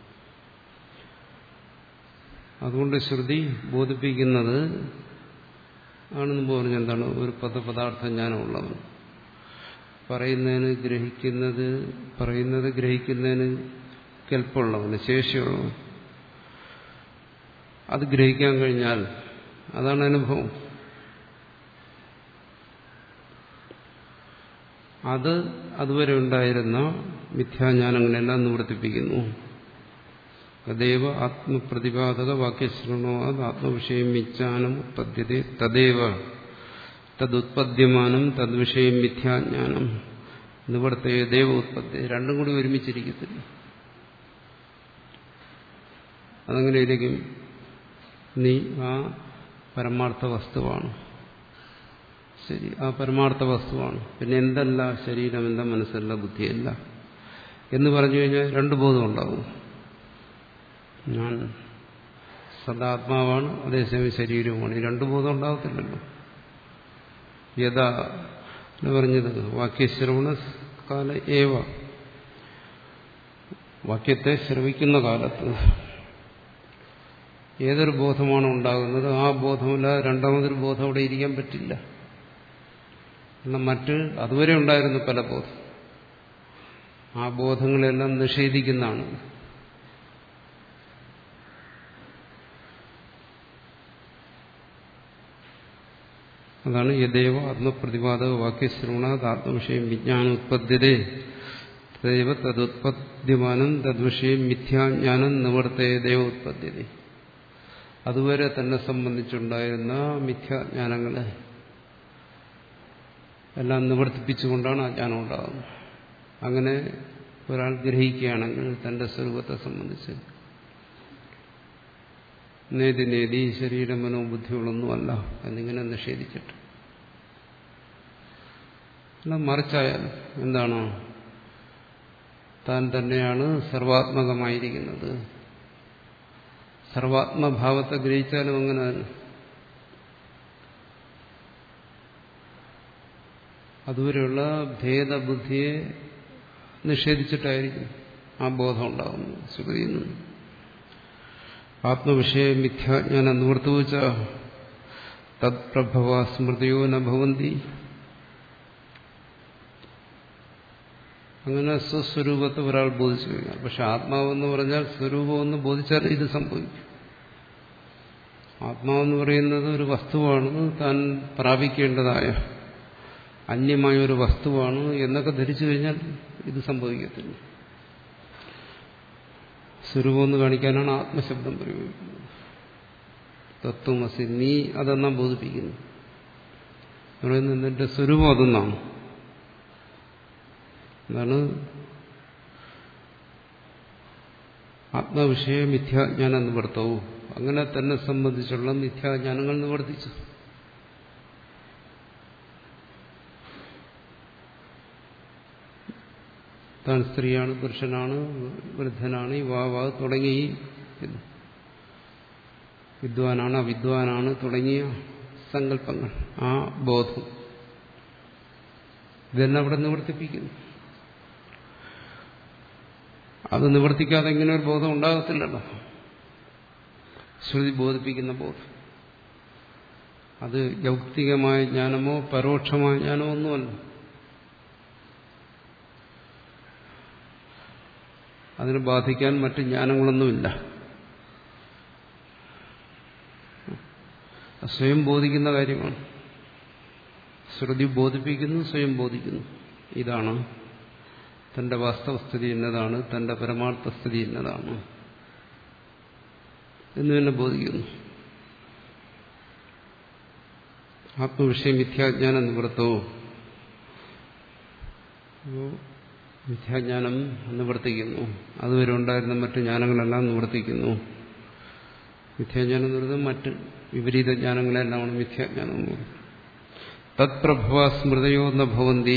അതുകൊണ്ട് ശ്രുതി ബോധിപ്പിക്കുന്നത് ആണെന്ന് പറഞ്ഞു എന്താണ് ഒരു പദപദാർത്ഥ ജ്ഞാനമുള്ളവൻ പറയുന്നതിന് ഗ്രഹിക്കുന്നത് പറയുന്നത് ഗ്രഹിക്കുന്നതിന് കെൽപ്പുള്ളവന് ശേഷിയുള്ളവൻ അത് ഗ്രഹിക്കാൻ കഴിഞ്ഞാൽ അതാണ് അനുഭവം അത് അതുവരെ ഉണ്ടായിരുന്ന മിഥ്യാജ്ഞാനങ്ങളെല്ലാം നിവർത്തിപ്പിക്കുന്നു തദേവ ആത്മപ്രതിപാദക വാക്യശ്രണോ അത് ആത്മവിഷയം വിജ്ഞാനം ഉത്പദ്യത്തെ തദേവ തതുത്പദ്യമാനം തദ്വിഷയം മിഥ്യാജ്ഞാനം നിവർത്തയ ദേവ ഉത്പത്തി രണ്ടും കൂടി ഒരുമിച്ചിരിക്കത്തില്ല അതങ്ങനെ ഇരിക്കും നീ ആ പരമാർത്ഥ വസ്തുവാണ് ശരി ആ പരമാർത്ഥ വസ്തുവാണ് പിന്നെ എന്തല്ല ശരീരം എന്താ മനസ്സല്ല ബുദ്ധിയല്ല എന്ന് പറഞ്ഞു കഴിഞ്ഞാൽ രണ്ട് ബോധം ഉണ്ടാവും ഞാൻ സദാത്മാവാണ് അതേസമയം ശരീരവുമാണ് ഈ രണ്ട് ബോധം ഉണ്ടാകത്തില്ലല്ലോ യഥാ എന്ന് പറഞ്ഞത് വാക്യശ്രവണ കാല ഏവ വാക്യത്തെ ശ്രവിക്കുന്ന കാലത്ത് ഏതൊരു ബോധമാണ് ഉണ്ടാകുന്നത് ആ ബോധമില്ലാതെ രണ്ടാമതൊരു ബോധം അവിടെ ഇരിക്കാൻ പറ്റില്ല എന്നാൽ മറ്റ് അതുവരെ ഉണ്ടായിരുന്ന പല ബോധം ആ ബോധങ്ങളെല്ലാം നിഷേധിക്കുന്നതാണ് അതാണ് യദേവ ആത്മപ്രതിപാദക വാക്യശ്രവണാത് ആത്മവിഷയം വിജ്ഞാനം ഉത്പദ്യതേ തദൈവ തതുത്പദ്യമാനം തദ്വിഷയം മിഥ്യാജ്ഞാനം നിവർത്തയതേവ ഉത്പദ്യത അതുവരെ തന്നെ സംബന്ധിച്ചുണ്ടായിരുന്ന മിഥ്യാജ്ഞാനങ്ങളെ എല്ലാം നിവർത്തിപ്പിച്ചുകൊണ്ടാണ് ആ ജ്ഞാനം ഉണ്ടാകുന്നത് അങ്ങനെ ഒരാൾ ഗ്രഹിക്കുകയാണെങ്കിൽ തന്റെ സ്വരൂപത്തെ സംബന്ധിച്ച് നേതി നേതി ശരീര മനോബുദ്ധികളൊന്നുമല്ല എന്നിങ്ങനെ നിഷേധിച്ചിട്ട് അല്ല മറിച്ചായാൽ എന്താണ് താൻ തന്നെയാണ് സർവാത്മകമായിരിക്കുന്നത് സർവാത്മഭാവത്തെ ഗ്രഹിച്ചാലും അങ്ങനെ തന്നെ അതുവരെയുള്ള ഭേദബുദ്ധിയെ നിഷേധിച്ചിട്ടായിരിക്കും ആ ബോധം ഉണ്ടാകുന്നത് ശ്രുതിയിൽ നിന്ന് ആത്മവിഷയ മിഥ്യാജ്ഞാനം നിവർത്തുവച്ച തത്പ്രഭവ സ്മൃതിയോ നഭവന്തി അങ്ങനെ സ്വസ്വരൂപത്തെ ഒരാൾ ബോധിച്ചു കഴിഞ്ഞാൽ പക്ഷെ ആത്മാവെന്ന് പറഞ്ഞാൽ സ്വരൂപമെന്ന് ബോധിച്ചാൽ ഇത് സംഭവിക്കും ആത്മാവെന്ന് പറയുന്നത് ഒരു വസ്തുവാണ് താൻ പ്രാപിക്കേണ്ടതായ അന്യമായ ഒരു വസ്തുവാണ് എന്നൊക്കെ ധരിച്ചു കഴിഞ്ഞാൽ ഇത് സംഭവിക്കത്തില്ല സ്വരൂപമെന്ന് കാണിക്കാനാണ് ആത്മശബ്ദം പ്രയോഗിക്കുന്നത് തത്വമസി നീ അതെന്നാ ബോധിപ്പിക്കുന്നു പറയുന്നത് നിന്റെ സ്വരൂപം അതെന്നാണ് എന്താണ് ആത്മവിഷയ മിഥ്യാജ്ഞാന നിവർത്തവും അങ്ങനെ തന്നെ സംബന്ധിച്ചുള്ള മിഥ്യാജ്ഞാനങ്ങൾ നിവർത്തിച്ചു താൻ സ്ത്രീയാണ് പുരുഷനാണ് വൃദ്ധനാണ് യുവാവ് തുടങ്ങി വിദ്വാനാണ് അവിദ്വാനാണ് തുടങ്ങിയ സങ്കല്പങ്ങൾ ആ ബോധം ഇതെല്ലാം അവിടെ നിവർത്തിപ്പിക്കുന്നു അത് നിവർത്തിക്കാതെ ഇങ്ങനെ ഒരു ബോധം ഉണ്ടാകത്തില്ലല്ലോ ശ്രുതി ബോധിപ്പിക്കുന്ന ബോധം അത് യൗക്തികമായ ജ്ഞാനമോ പരോക്ഷമായ ജ്ഞാനമോ ഒന്നുമല്ല അതിനെ ബാധിക്കാൻ മറ്റ് ജ്ഞാനങ്ങളൊന്നുമില്ല സ്വയം ബോധിക്കുന്ന കാര്യമാണ് ശ്രുതി ബോധിപ്പിക്കുന്നു സ്വയം ബോധിക്കുന്നു ഇതാണ് തന്റെ വാസ്തവസ്ഥിതി എന്നതാണ് തന്റെ പരമാർത്ഥസ്ഥിതി എന്നതാണ് എന്ന് തന്നെ ബോധിക്കുന്നു ആത്മവിഷയം മിഥ്യാജ്ഞാന നിവൃത്തവും മിഥ്യാജ്ഞാനം നിവർത്തിക്കുന്നു അതുവരെ ഉണ്ടായിരുന്ന മറ്റു ജ്ഞാനങ്ങളെല്ലാം നിവർത്തിക്കുന്നു മിഥ്യാജ്ഞാനം എന്ന് പറയുന്നത് മറ്റ് വിപരീത ജ്ഞാനങ്ങളെല്ലാമാണ് മിഥ്യാജ്ഞാനം എന്ന് പറയുന്നത് തത്പ്രഭവ സ്മൃതയോ ന ഭവന്തി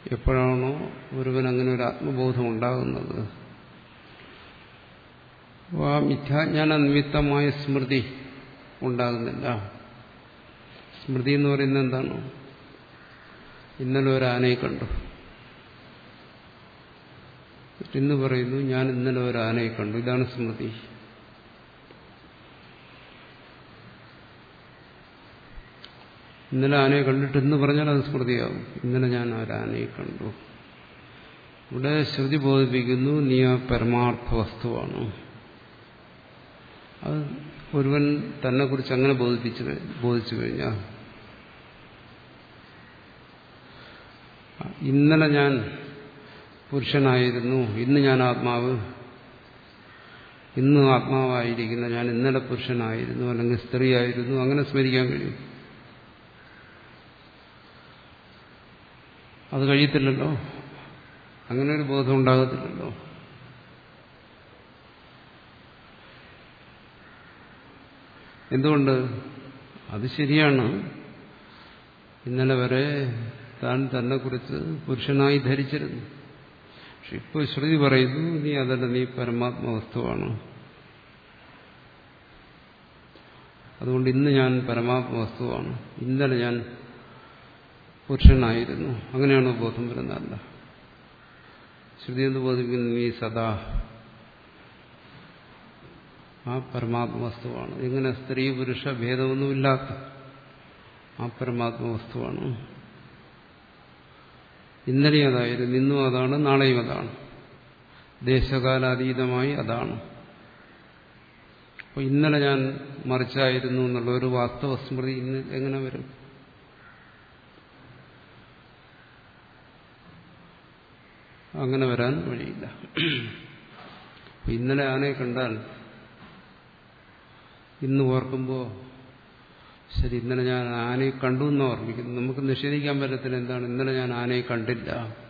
എപ്പോഴാണോ ഒരുവൻ അങ്ങനെ ഒരു ആത്മബോധം ഉണ്ടാകുന്നത് അപ്പോൾ ആ മിഥ്യാജ്ഞാന നിമിത്തമായ സ്മൃതി ഉണ്ടാകുന്നില്ല സ്മൃതി എന്ന് പറയുന്നത് എന്താണ് ഇന്നലെ ഒരു ആനയെ കണ്ടു ഇന്ന് പറയുന്നു ഞാൻ ഇന്നലെ ഒരു ആനയെ കണ്ടു ഇതാണ് സ്മൃതി ഇന്നലെ ആനയെ കണ്ടിട്ട് ഇന്ന് പറഞ്ഞാൽ അത് സ്മൃതിയാവും ഇന്നലെ ഞാൻ ഒരു ആനയെ കണ്ടു ഇവിടെ ശ്രുതി ബോധിപ്പിക്കുന്നു നീ ആ പരമാർത്ഥ വസ്തുവാണ് അത് ഒരുവൻ തന്നെ കുറിച്ച് അങ്ങനെ ബോധിപ്പിച്ചു ബോധിച്ചു കഴിഞ്ഞാൽ ഇന്നലെ ഞാൻ പുരുഷനായിരുന്നു ഇന്ന് ഞാൻ ആത്മാവ് ഇന്ന് ആത്മാവായിരിക്കുന്ന ഞാൻ ഇന്നലെ പുരുഷനായിരുന്നു അല്ലെങ്കിൽ സ്ത്രീയായിരുന്നു അങ്ങനെ സ്മരിക്കാൻ കഴിയും അത് കഴിയത്തില്ലല്ലോ അങ്ങനെ ഒരു ബോധം ഉണ്ടാകത്തില്ലല്ലോ എന്തുകൊണ്ട് അത് ശരിയാണ് ഇന്നലെ വരെ താൻ തന്നെ കുറിച്ച് പുരുഷനായി ധരിച്ചിരുന്നു പക്ഷെ ഇപ്പോൾ ശ്രുതി പറയുന്നു നീ അതല്ല നീ പരമാത്മ വസ്തുവാണ് അതുകൊണ്ട് ഇന്ന് ഞാൻ പരമാത്മ വസ്തുവാണ് ഇന്നലെ ഞാൻ പുരുഷനായിരുന്നു അങ്ങനെയാണ് ബോധം വരുന്നതല്ല ശ്രുതി എന്ന് ബോധിപ്പിക്കുന്നു നീ സദാ ആ പരമാത്മ വസ്തുവാണ് എങ്ങനെ സ്ത്രീ പുരുഷ ഭേദമൊന്നുമില്ലാത്ത ആ പരമാത്മ വസ്തുവാണ് ഇന്നലെ അതായിരുന്നു ഇന്നും അതാണ് നാളെയും അതാണ് ദേശകാലാതീതമായി അതാണ് അപ്പോൾ ഇന്നലെ ഞാൻ മറിച്ചായിരുന്നു എന്നുള്ള ഒരു വാസ്തവ സ്മൃതി ഇന്ന് എങ്ങനെ വരും അങ്ങനെ വരാൻ വഴിയില്ല ഇന്നലെ ആനയെ കണ്ടാൽ ഇന്ന് ഓർക്കുമ്പോൾ ശരി ഇന്നലെ ഞാൻ ആനയെ കണ്ടു എന്ന് ഓർമ്മിക്കുന്നു നമുക്ക് നിഷേധിക്കാൻ പറ്റത്തില്ല എന്താണ് ഇന്നലെ ഞാൻ ആനയെ കണ്ടില്ല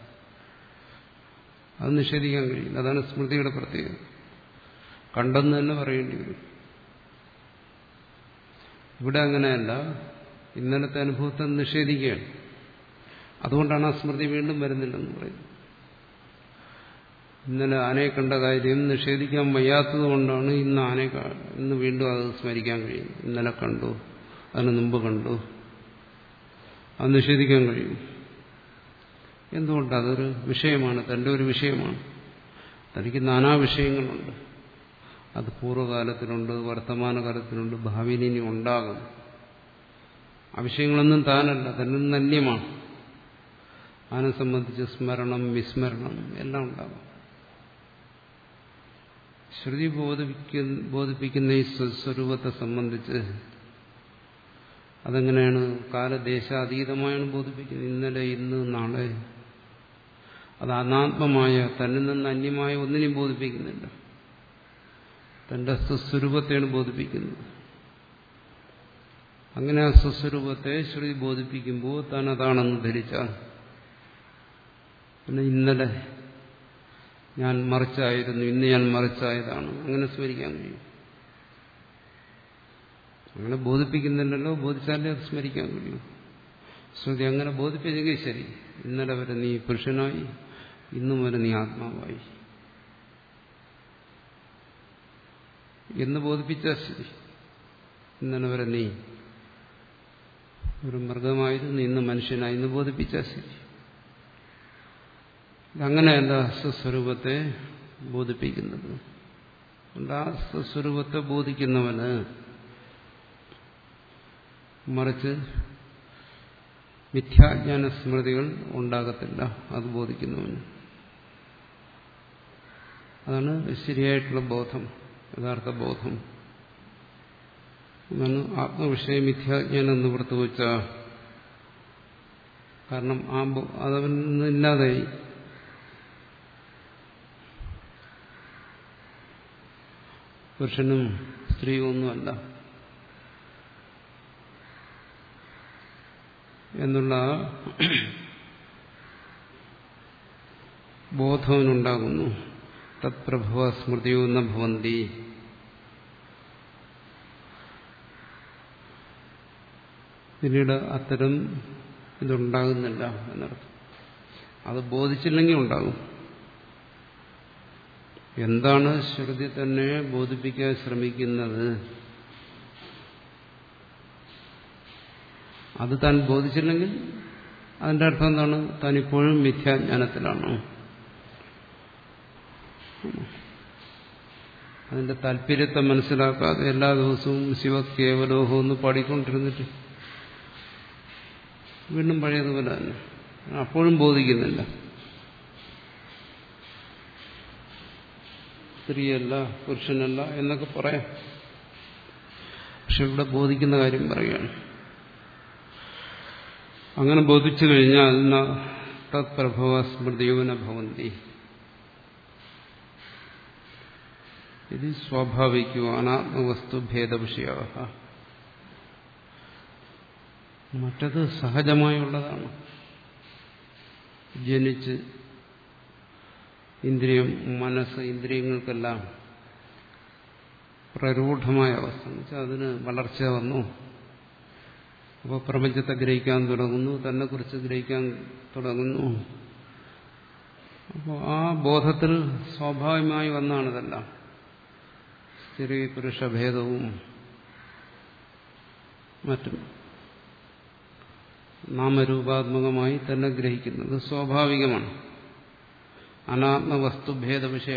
അത് നിഷേധിക്കാൻ കഴിയില്ല അതാണ് സ്മൃതിയുടെ പ്രത്യേകത കണ്ടെന്ന് തന്നെ പറയേണ്ടി വരും ഇവിടെ അങ്ങനെയല്ല ഇന്നലത്തെ അനുഭവത്തെ നിഷേധിക്കുകയാണ് അതുകൊണ്ടാണ് ആ സ്മൃതി വീണ്ടും വരുന്നില്ലെന്ന് പറയുന്നത് ഇന്നലെ ആനയെ കണ്ട കാര്യം നിഷേധിക്കാൻ വയ്യാത്തത് കൊണ്ടാണ് ഇന്ന് ആനയെ ഇന്ന് വീണ്ടും അത് സ്മരിക്കാൻ കഴിയുന്നത് ഇന്നലെ കണ്ടു അതിന് മുമ്പ് കണ്ടു അത് നിഷേധിക്കാൻ കഴിയും എന്തുകൊണ്ട് അതൊരു വിഷയമാണ് തന്റെ ഒരു വിഷയമാണ് തനിക്ക് നാനാ വിഷയങ്ങളുണ്ട് അത് പൂർവ്വകാലത്തിലുണ്ട് വർത്തമാനകാലത്തിലുണ്ട് ഭാവിയിൽ ഇനി ഉണ്ടാകും ആ വിഷയങ്ങളൊന്നും താനല്ല തന്നെ അന്യമാണ് അതിനെ സംബന്ധിച്ച് സ്മരണം വിസ്മരണം എല്ലാം ഉണ്ടാകും ശ്രുതി ബോധിപ്പിക്കുന്ന ബോധിപ്പിക്കുന്ന ഈ സ്വസ്വരൂപത്തെ സംബന്ധിച്ച് അതെങ്ങനെയാണ് കാലദേശാതീതമായാണ് ബോധിപ്പിക്കുന്നത് ഇന്നലെ ഇന്ന് നാളെ അത് അനാത്മമായ തന്നിൽ നിന്ന് അന്യമായ ഒന്നിനെയും ബോധിപ്പിക്കുന്നില്ല തന്റെ സ്വസ്വരൂപത്തെയാണ് ബോധിപ്പിക്കുന്നത് അങ്ങനെ ആ സ്വസ്വരൂപത്തെ ശ്രുതി ബോധിപ്പിക്കുമ്പോൾ താൻ അതാണെന്ന് ധരിച്ചാൽ പിന്നെ ഇന്നലെ ഞാൻ മറിച്ചായിരുന്നു ഇന്ന് ഞാൻ മറിച്ചായതാണ് അങ്ങനെ സ്മരിക്കാൻ കഴിയും അങ്ങനെ ബോധിപ്പിക്കുന്നുണ്ടല്ലോ ബോധിച്ചാലേ അത് സ്മരിക്കാൻ കഴിയും ശ്രുതി അങ്ങനെ ബോധിപ്പിച്ചെങ്കിൽ ശരി ഇന്നലെ വരെ നീ പുരുഷനായി ഇന്നും വരെ നീ ആത്മാവായി എന്ന് ബോധിപ്പിച്ചാൽ ശരി ഇന്നലെ വരെ നീ ഒരു മൃഗമായിരുന്നു ഇന്ന് മനുഷ്യനായി എന്ന് ബോധിപ്പിച്ചാൽ ശരി അങ്ങനെയല്ല സ്വസ്വരൂപത്തെ ബോധിപ്പിക്കുന്നത് അതുകൊണ്ട് ആ സ്വസ്വരൂപത്തെ ബോധിക്കുന്നവന് മറിച്ച് മിഥ്യാജ്ഞാന സ്മൃതികൾ ഉണ്ടാകത്തില്ല അത് ബോധിക്കുന്നവന് അതാണ് ശരിയായിട്ടുള്ള ബോധം യഥാർത്ഥ ബോധം അതാണ് ആത്മവിഷയ മിഥ്യാജ്ഞാനം നിവൃത്തി വെച്ച കാരണം ആ അതവൻ ഇല്ലാതായി പുരുഷനും സ്ത്രീയും ഒന്നുമല്ല എന്നുള്ള ബോധവനുണ്ടാകുന്നു തത്പ്രഭവ സ്മൃതിയോ ന ഭവന്തി പിന്നീട് അത്തരം ഇതുണ്ടാകുന്നില്ല എന്നർത്ഥം അത് ബോധിച്ചില്ലെങ്കിൽ ഉണ്ടാകും എന്താണ് ശ്രുതി തന്നെ ബോധിപ്പിക്കാൻ ശ്രമിക്കുന്നത് അത് താൻ ബോധിച്ചില്ലെങ്കിൽ അതിന്റെ അർത്ഥം എന്താണ് താൻ ഇപ്പോഴും മിഥ്യാജ്ഞാനത്തിലാണ് അതിന്റെ താല്പര്യത്തെ മനസ്സിലാക്കാതെ എല്ലാ ദിവസവും ശിവ കേവലോഹം എന്ന് പാടിക്കൊണ്ടിരുന്നിട്ട് വീണ്ടും പഴയതുപോലെ തന്നെ അപ്പോഴും ബോധിക്കുന്നില്ല സ്ത്രീയല്ല പുരുഷനല്ല എന്നൊക്കെ പറയാം പക്ഷെ ഇവിടെ ബോധിക്കുന്ന കാര്യം പറയുകയാണ് അങ്ങനെ ബോധിച്ചു കഴിഞ്ഞാൽ തത്പ്രഭവ സ്മൃതിയോന ഭവന്തി ഇത് സ്വാഭാവികോ അനാത്മവസ്തു ഭേദവിഷയ മറ്റത് സഹജമായുള്ളതാണ് ജനിച്ച് ഇന്ദ്രിയം മനസ്സ് ഇന്ദ്രിയങ്ങൾക്കെല്ലാം പ്രരൂഢമായ അവസ്ഥ എന്ന് വെച്ചാൽ അതിന് വളർച്ച വന്നു അപ്പോൾ പ്രപഞ്ചത്തെ ഗ്രഹിക്കാൻ തുടങ്ങുന്നു തന്നെക്കുറിച്ച് ഗ്രഹിക്കാൻ തുടങ്ങുന്നു അപ്പോൾ ആ ബോധത്തിൽ സ്വാഭാവികമായി വന്നാണ് ഇതെല്ലാം സ്ത്രീ പുരുഷ ഭേദവും മറ്റും നാമരൂപാത്മകമായി തന്നെ ഗ്രഹിക്കുന്നത് സ്വാഭാവികമാണ് അനാത്മവസ്തുഭേദ വിഷയ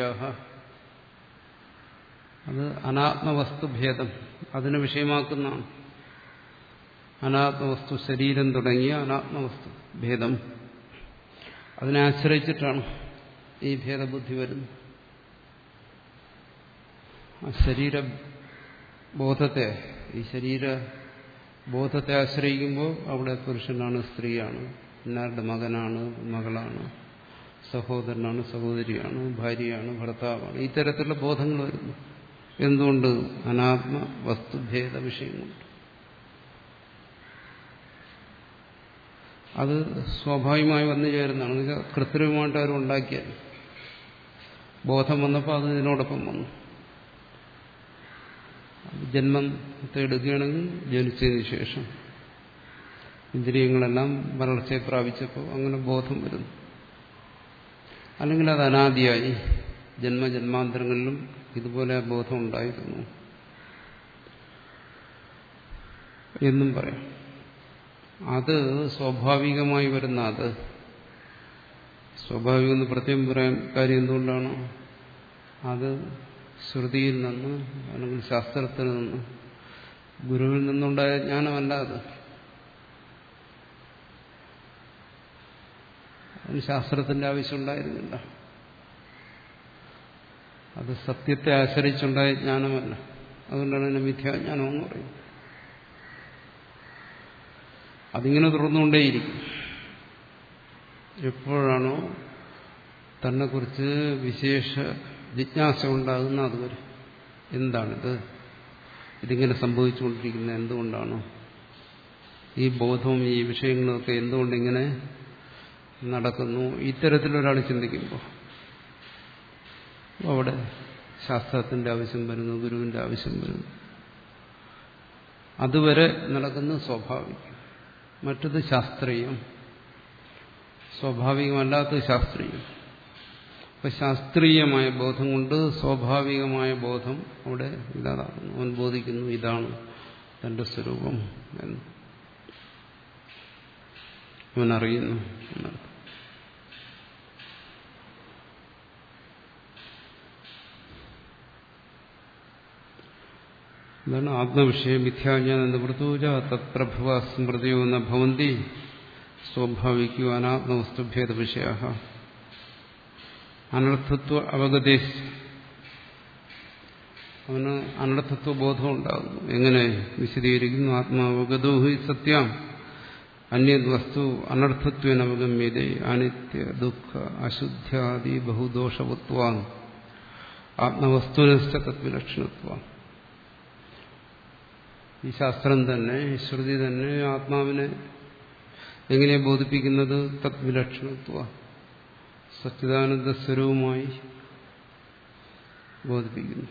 അത് അനാത്മവസ്തുഭേദം അതിനെ വിഷയമാക്കുന്നതാണ് അനാത്മവസ്തു ശരീരം തുടങ്ങിയ അനാത്മവസ്തു ഭേദം അതിനെ ആശ്രയിച്ചിട്ടാണ് ഈ ഭേദബുദ്ധി വരുന്നത് ആ ശരീര ബോധത്തെ ഈ ശരീര ബോധത്തെ ആശ്രയിക്കുമ്പോൾ അവിടെ പുരുഷനാണ് സ്ത്രീയാണ് ഇന്നാരുടെ മകനാണ് മകളാണ് സഹോദരനാണ് സഹോദരിയാണ് ഭാര്യയാണ് ഭർത്താവാണ് ഇത്തരത്തിലുള്ള ബോധങ്ങൾ വരുന്നു എന്തുകൊണ്ട് അനാത്മ വസ്തുഭേദ വിഷയം കൊണ്ട് അത് സ്വാഭാവികമായി വന്നു ചേരുന്നതാണ് എന്നുവെച്ചാൽ കൃത്രിമമായിട്ട് അവർ ഉണ്ടാക്കിയാൽ ബോധം വന്നപ്പോൾ അത് ഇതിനോടൊപ്പം വന്നു ജന്മത്തെ എടുക്കുകയാണെങ്കിൽ ജനിച്ചതിന് ശേഷം ഇന്ദ്രിയങ്ങളെല്ലാം വളർച്ചയെ പ്രാപിച്ചപ്പോൾ അങ്ങനെ ബോധം വരുന്നു അല്ലെങ്കിൽ അത് അനാദിയായി ജന്മജന്മാന്തരങ്ങളിലും ഇതുപോലെ ബോധം ഉണ്ടായിരുന്നു എന്നും പറയാം അത് സ്വാഭാവികമായി വരുന്ന അത് സ്വാഭാവികം എന്ന് പ്രത്യേകം പറയാൻ കാര്യം എന്തുകൊണ്ടാണ് അത് ശ്രുതിയിൽ നിന്ന് അല്ലെങ്കിൽ ശാസ്ത്രത്തിൽ നിന്ന് ഗുരുവിൽ നിന്നുണ്ടായ ജ്ഞാനമല്ല അത് അതിന് ശാസ്ത്രത്തിന്റെ ആവശ്യമുണ്ടായിരുന്നില്ല അത് സത്യത്തെ ആശ്രയിച്ചുണ്ടായ ജ്ഞാനമല്ല അതുകൊണ്ടാണ് അതിനെ മിഥ്യാജ്ഞാനം എന്ന് പറയുന്നത് അതിങ്ങനെ തുറന്നുകൊണ്ടേയിരിക്കും എപ്പോഴാണോ തന്നെക്കുറിച്ച് വിശേഷ ജിജ്ഞാസ ഉണ്ടാകുന്ന അതുവരെ എന്താണിത് ഇതിങ്ങനെ സംഭവിച്ചുകൊണ്ടിരിക്കുന്നത് എന്തുകൊണ്ടാണ് ഈ ബോധവും ഈ വിഷയങ്ങളൊക്കെ എന്തുകൊണ്ടിങ്ങനെ നടക്കുന്നു ഇത്തരത്തിലൊരാൾ ചിന്തിക്കുമ്പോൾ അവിടെ ശാസ്ത്രത്തിന്റെ ആവശ്യം വരുന്നു ഗുരുവിന്റെ ആവശ്യം വരുന്നു അതുവരെ നടക്കുന്നത് സ്വാഭാവികം മറ്റത് ശാസ്ത്രീയം സ്വാഭാവികമല്ലാത്തത് ശാസ്ത്രീയം അപ്പൊ ശാസ്ത്രീയമായ ബോധം കൊണ്ട് സ്വാഭാവികമായ ബോധം അവിടെ ഇല്ലാതാക്കുന്നു അവൻ ബോധിക്കുന്നു ഇതാണ് തന്റെ സ്വരൂപം എന്ന് അവൻ അറിയുന്നു എന്നർത്ഥം എന്താണ് ആത്മവിഷയം മിഥ്യാജ്ഞാനം നിവൃത്തൂജ തത്പ്രഭവ സ്മൃതിയോ ന ഭവന്തി സ്വാഭാവിക്കോ അനാത്മവസ്തുഭേദ വിഷയ അനർത്ഥത്വ അവഗതേ അവന് അനർത്ഥത്വ ബോധം ഉണ്ടാകുന്നു എങ്ങനെ വിശദീകരിക്കുന്നു ആത്മാവഗതോ ഹി സത്യം അന്യത് വസ്തു അനർത്ഥത്വനവഗമ്യത അനിത്യ ദുഃഖ അശുദ്ധ്യാദി ബഹുദോഷവത്വാൻ ആത്മവസ്തുനശ്ച തത്വലക്ഷണത്വം ഈ ശാസ്ത്രം തന്നെ ശ്രുതി തന്നെ ആത്മാവിനെ എങ്ങനെ ബോധിപ്പിക്കുന്നത് തത്വിലക്ഷണത്വ സച്ചിദാനന്ദ സ്വരൂപമായി ബോധിപ്പിക്കുന്നു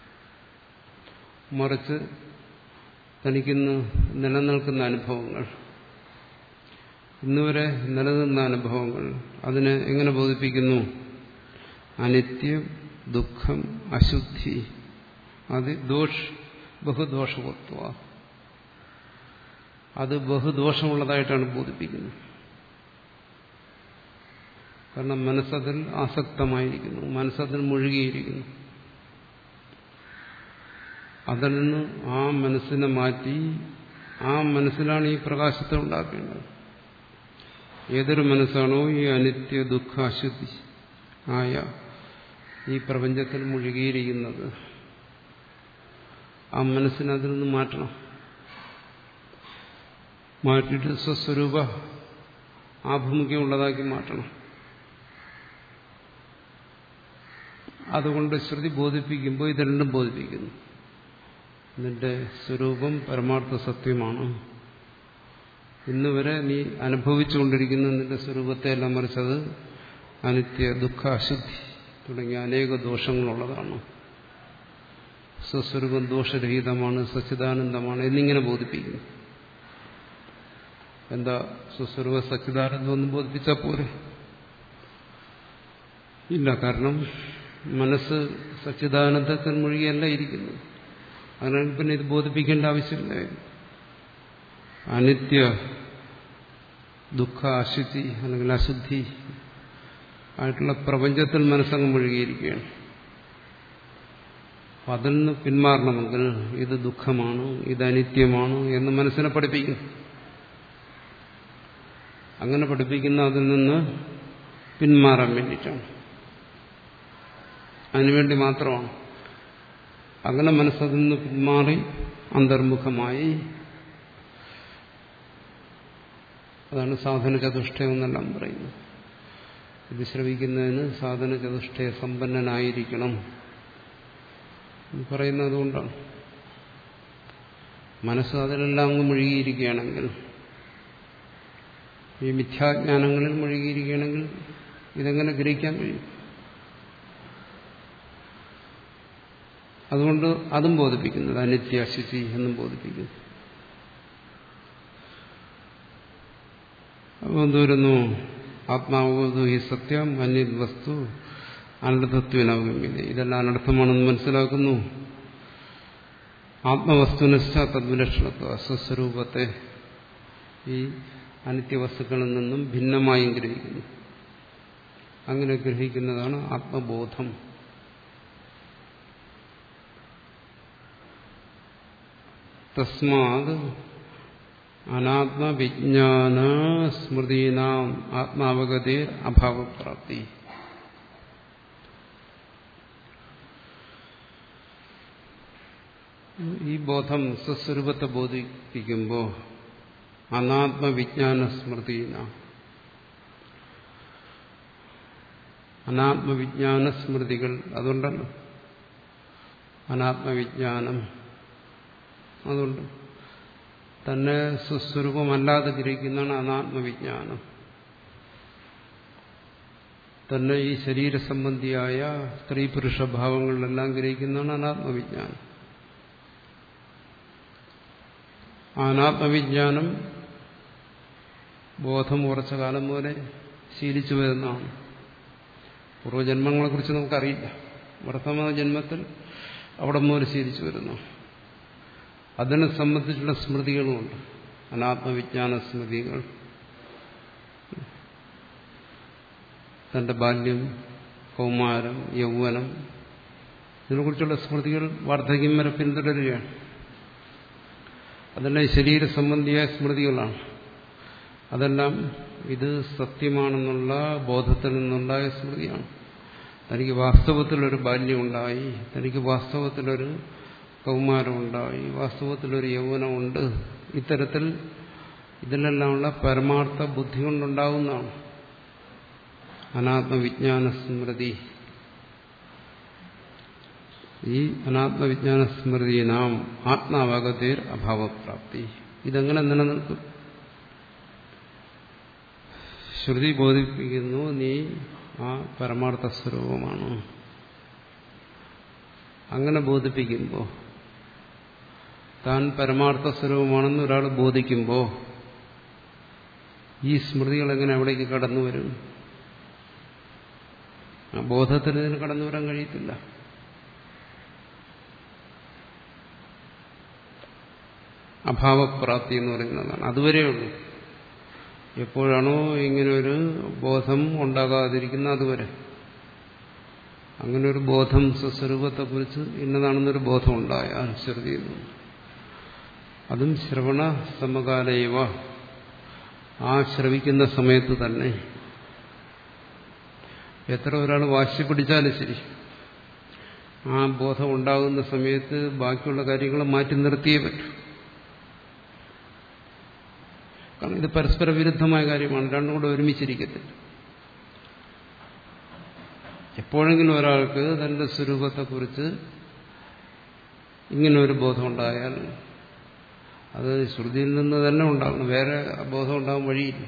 മറിച്ച് തനിക്കിന്ന് നിലനിൽക്കുന്ന അനുഭവങ്ങൾ ഇന്നുവരെ നിലനിന്ന അനുഭവങ്ങൾ അതിനെ എങ്ങനെ ബോധിപ്പിക്കുന്നു അനിത്യം ദുഃഖം അശുദ്ധി അത് ദോഷ് ബഹുദോഷവത്വ അത് ബഹുദോഷമുള്ളതായിട്ടാണ് ബോധിപ്പിക്കുന്നത് കാരണം മനസ്സതിൽ ആസക്തമായിരിക്കുന്നു മനസ്സതിൽ മുഴുകിയിരിക്കുന്നു അതിൽ നിന്ന് ആ മനസ്സിനെ മാറ്റി ആ മനസ്സിലാണ് ഈ പ്രകാശത്തെ ഉണ്ടാക്കേണ്ടത് ഏതൊരു മനസ്സാണോ ഈ അനിത്യ ദുഃഖ അശുദ്ധി ആയ ഈ പ്രപഞ്ചത്തിൽ മുഴുകിയിരിക്കുന്നത് ആ മനസ്സിനെ അതിൽ നിന്ന് മാറ്റണം മാറ്റിയിട്ട് സ്വസ്വരൂപ ആഭിമുഖ്യമുള്ളതാക്കി മാറ്റണം അതുകൊണ്ട് ശ്രുതി ബോധിപ്പിക്കുമ്പോൾ ഇത് രണ്ടും ബോധിപ്പിക്കുന്നു നിന്റെ സ്വരൂപം പരമാർത്ഥ സത്യമാണ് ഇന്ന് വരെ നീ അനുഭവിച്ചുകൊണ്ടിരിക്കുന്ന നിന്റെ സ്വരൂപത്തെ എല്ലാം മറിച്ചത് അനിത്യ ദുഃഖ അശുദ്ധി തുടങ്ങിയ അനേക ദോഷങ്ങളുള്ളതാണ് സ്വസ്വരൂപം ദോഷരഹിതമാണ് സച്ചിദാനന്ദമാണ് എന്നിങ്ങനെ ബോധിപ്പിക്കുന്നു എന്താ സ്വസ്വരൂപ സച്ചിദാനന്ദം ഒന്നും ബോധിപ്പിച്ചാൽ പോരെ ഇല്ല കാരണം മനസ്സ് സച്ചിദാനന്ദത്തിൽ മുഴുകിയല്ല ഇരിക്കുന്നു അതിനാൽ പിന്നെ ഇത് ബോധിപ്പിക്കേണ്ട ആവശ്യമില്ല അനിത്യ ദുഃഖ അശുദ്ധി അല്ലെങ്കിൽ അശുദ്ധി ആയിട്ടുള്ള പ്രപഞ്ചത്തിൽ മനസ്സങ്ങ് മുഴുകിയിരിക്കുകയാണ് അപ്പം അതിൽ നിന്ന് പിന്മാറണമെങ്കിൽ ഇത് ദുഃഖമാണ് ഇത് അനിത്യമാണ് എന്ന് മനസ്സിനെ പഠിപ്പിക്കുന്നു അങ്ങനെ പഠിപ്പിക്കുന്ന അതിൽ നിന്ന് പിന്മാറാൻ വേണ്ടിയിട്ടാണ് അതിനുവേണ്ടി മാത്രമാണ് അങ്ങനെ മനസ്സതിൽ നിന്ന് പിന്മാറി അന്തർമുഖമായി അതാണ് സാധന ചതുഷ്ടയം എന്നെല്ലാം പറയുന്നത് ഇത് ശ്രവിക്കുന്നതിന് സാധന ചതുഷ്ടയ സമ്പന്നനായിരിക്കണം എന്ന് പറയുന്നത് അതുകൊണ്ടാണ് മനസ്സ് അതിലെല്ലാം അങ്ങ് മുഴുകിയിരിക്കുകയാണെങ്കിൽ ഈ മിഥ്യാജ്ഞാനങ്ങളിൽ മുഴുകിയിരിക്കുകയാണെങ്കിൽ ഇതെങ്ങനെ ഗ്രഹിക്കാൻ കഴിയും അതുകൊണ്ട് അതും ബോധിപ്പിക്കുന്നത് അനിത്യാശുചി എന്നും ബോധിപ്പിക്കുന്നു അപ്പോൾ എന്തോരുന്നു ആത്മാവതു ഈ സത്യം അന്യത് വസ്തു അനർത്ഥത്വനവഗമ്യത ഇതെല്ലാം അനർത്ഥമാണെന്ന് മനസ്സിലാക്കുന്നു ആത്മവസ്തുനിഷ്ഠ തദ്വിലക്ഷണത്വ സ്വസ്വരൂപത്തെ ഈ അനിത്യവസ്തുക്കളിൽ നിന്നും ഭിന്നമായും ഗ്രഹിക്കുന്നു അങ്ങനെ ഗ്രഹിക്കുന്നതാണ് ആത്മബോധം തസ്മാത് അനാത്മവിജ്ഞാന സ്മൃതീനാം ആത്മാവഗതി അഭാവപ്രാപ്തി ഈ ബോധം സ്വസ്വരൂപത്തെ ബോധിപ്പിക്കുമ്പോൾ അനാത്മവിജ്ഞാന സ്മൃതീന അനാത്മവിജ്ഞാന സ്മൃതികൾ അതുകൊണ്ടല്ലോ അനാത്മവിജ്ഞാനം അതുകൊണ്ട് തന്നെ സ്വസ്വരൂപമല്ലാതെ ഗ്രഹിക്കുന്നതാണ് അനാത്മവിജ്ഞാനം തന്നെ ഈ ശരീരസംബന്ധിയായ സ്ത്രീ പുരുഷ ഭാവങ്ങളിലെല്ലാം ഗ്രഹിക്കുന്നതാണ് അനാത്മവിജ്ഞാനം അനാത്മവിജ്ഞാനം ബോധം ഉറച്ച കാലം പോലെ ശീലിച്ചു വരുന്നതാണ് പൂർവ്വജന്മങ്ങളെക്കുറിച്ച് നമുക്കറിയില്ല വർത്തമാന ജന്മത്തിൽ അവിടെ മുതൽ ശീലിച്ചു വരുന്നു അതിനെ സംബന്ധിച്ചുള്ള സ്മൃതികളുമുണ്ട് അനാത്മവിജ്ഞാന സ്മൃതികൾ തന്റെ ബാല്യം കൗമാരം യൗവനം ഇതിനെക്കുറിച്ചുള്ള സ്മൃതികൾ വാർദ്ധക്യം വരെ പിന്തുടരുകയാണ് അതെല്ലാം ശരീര സംബന്ധിയായ സ്മൃതികളാണ് അതെല്ലാം ഇത് സത്യമാണെന്നുള്ള ബോധത്തിൽ നിന്നുണ്ടായ സ്മൃതിയാണ് തനിക്ക് വാസ്തവത്തിലൊരു ബാല്യമുണ്ടായി തനിക്ക് വാസ്തവത്തിലൊരു കൗമാരമുണ്ടായി വാസ്തവത്തിലൊരു യൗവനമുണ്ട് ഇത്തരത്തിൽ ഇതിലെല്ലാമുള്ള പരമാർത്ഥ ബുദ്ധി കൊണ്ടുണ്ടാകുന്നതാണ് അനാത്മവിജ്ഞാന സ്മൃതി ഈ അനാത്മവിജ്ഞാന സ്മൃതി നാം ആത്മാവഗതേർ അഭാവപ്രാപ്തി ഇതെങ്ങനെ നിലനിൽക്കും ശ്രുതി ബോധിപ്പിക്കുന്നു നീ ആ പരമാർത്ഥ സ്വരൂപമാണ് അങ്ങനെ ബോധിപ്പിക്കുമ്പോൾ താൻ പരമാർത്ഥ സ്വരൂപമാണെന്ന് ഒരാൾ ബോധിക്കുമ്പോൾ ഈ സ്മൃതികൾ എങ്ങനെ അവിടേക്ക് കടന്നു വരും ആ ബോധത്തിന് ഇതിന് കടന്നു വരാൻ കഴിയത്തില്ല അഭാവപ്രാപ്തി എന്ന് പറയുന്നതാണ് അതുവരെയുള്ളൂ എപ്പോഴാണോ ഇങ്ങനെ ഒരു ബോധം ഉണ്ടാകാതിരിക്കുന്ന അതുവരെ അങ്ങനെ ഒരു ബോധം സ്വസ്വരൂപത്തെക്കുറിച്ച് ഇന്നതാണെന്നൊരു ബോധം ഉണ്ടായാൽ ശ്രുതി അതും ശ്രവണ സമകാലയവ ആ ശ്രവിക്കുന്ന സമയത്ത് തന്നെ എത്ര ഒരാൾ വാശി പിടിച്ചാലും ശരി ആ ബോധം ഉണ്ടാകുന്ന സമയത്ത് ബാക്കിയുള്ള കാര്യങ്ങൾ മാറ്റി നിർത്തിയേ പറ്റൂ കാരണം ഇത് പരസ്പര വിരുദ്ധമായ കാര്യമാണ് രണ്ടും കൂടെ ഒരുമിച്ചിരിക്കത്തില്ല എപ്പോഴെങ്കിലും ഒരാൾക്ക് തന്റെ സ്വരൂപത്തെക്കുറിച്ച് ഇങ്ങനെ ഒരു ബോധം ഉണ്ടായാൽ അത് ശ്രുതിയിൽ നിന്ന് തന്നെ ഉണ്ടാകണം വേറെ ബോധം ഉണ്ടാകാൻ വഴിയില്ല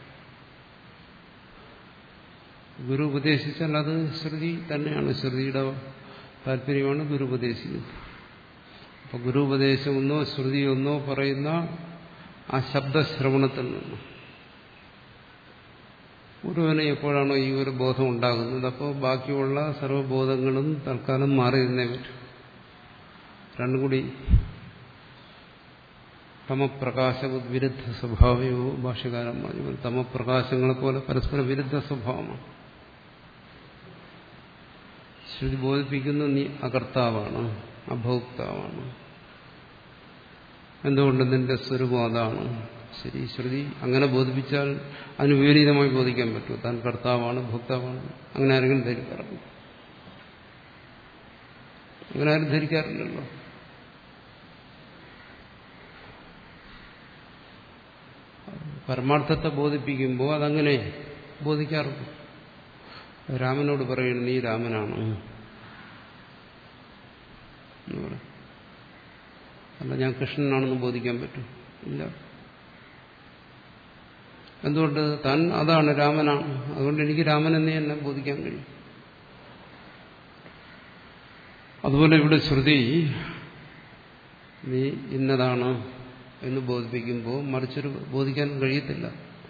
ഗുരു ഉപദേശിച്ചാൽ അത് ശ്രുതി തന്നെയാണ് ശ്രുതിയുടെ താല്പര്യമാണ് ഗുരു ഉപദേശിക്കുന്നത് അപ്പൊ ഗുരു ഉപദേശമെന്നോ ശ്രുതിയൊന്നോ പറയുന്ന ആ ശബ്ദശ്രവണത്തിൽ നിന്ന് ഗുരുവിന് എപ്പോഴാണോ ഈ ഒരു ബോധം ഉണ്ടാകുന്നത് അപ്പോൾ ബാക്കിയുള്ള സർവ്വബോധങ്ങളും തൽക്കാലം മാറി നിന്നേ പറ്റും രണ്ടും കൂടി തമപ്രകാശ വിരുദ്ധ സ്വഭാവയോ ഭാഷകാരൻ പറഞ്ഞു തമപ്രകാശങ്ങളെ പോലെ പരസ്പര വിരുദ്ധ സ്വഭാവമാണ് ശ്രുതി ബോധിപ്പിക്കുന്ന നീ അകർത്താവാണ് അഭോക്താവാണ് എന്തുകൊണ്ട് നിന്റെ സ്വരൂപം അതാണ് ശരി ശ്രുതി അങ്ങനെ ബോധിപ്പിച്ചാൽ അതിന് വിപരീതമായി ബോധിക്കാൻ പറ്റൂ താൻ കർത്താവാണ് ഭോക്താവാണ് അങ്ങനെ ആരെങ്കിലും ധരിക്കാറുണ്ട് അങ്ങനെ ആരും ധരിക്കാറില്ലല്ലോ പരമാർത്ഥത്തെ ബോധിപ്പിക്കുമ്പോൾ അതങ്ങനെ ബോധിക്കാറുണ്ട് രാമനോട് പറയുന്നത് നീ രാമനാണ് എന്ന് പറയും അല്ല ഞാൻ കൃഷ്ണനാണെന്ന് ബോധിക്കാൻ പറ്റും ഇല്ല എന്തുകൊണ്ട് താൻ അതാണ് രാമനാണ് അതുകൊണ്ട് എനിക്ക് രാമനെന്നേ എന്നെ ബോധിക്കാൻ കഴിയും അതുപോലെ ഇവിടെ ശ്രുതി നീ ഇന്നതാണ് എന്ന് ബോധിപ്പിക്കുമ്പോൾ മറിച്ചൊരു ബോധിക്കാൻ കഴിയത്തില്ല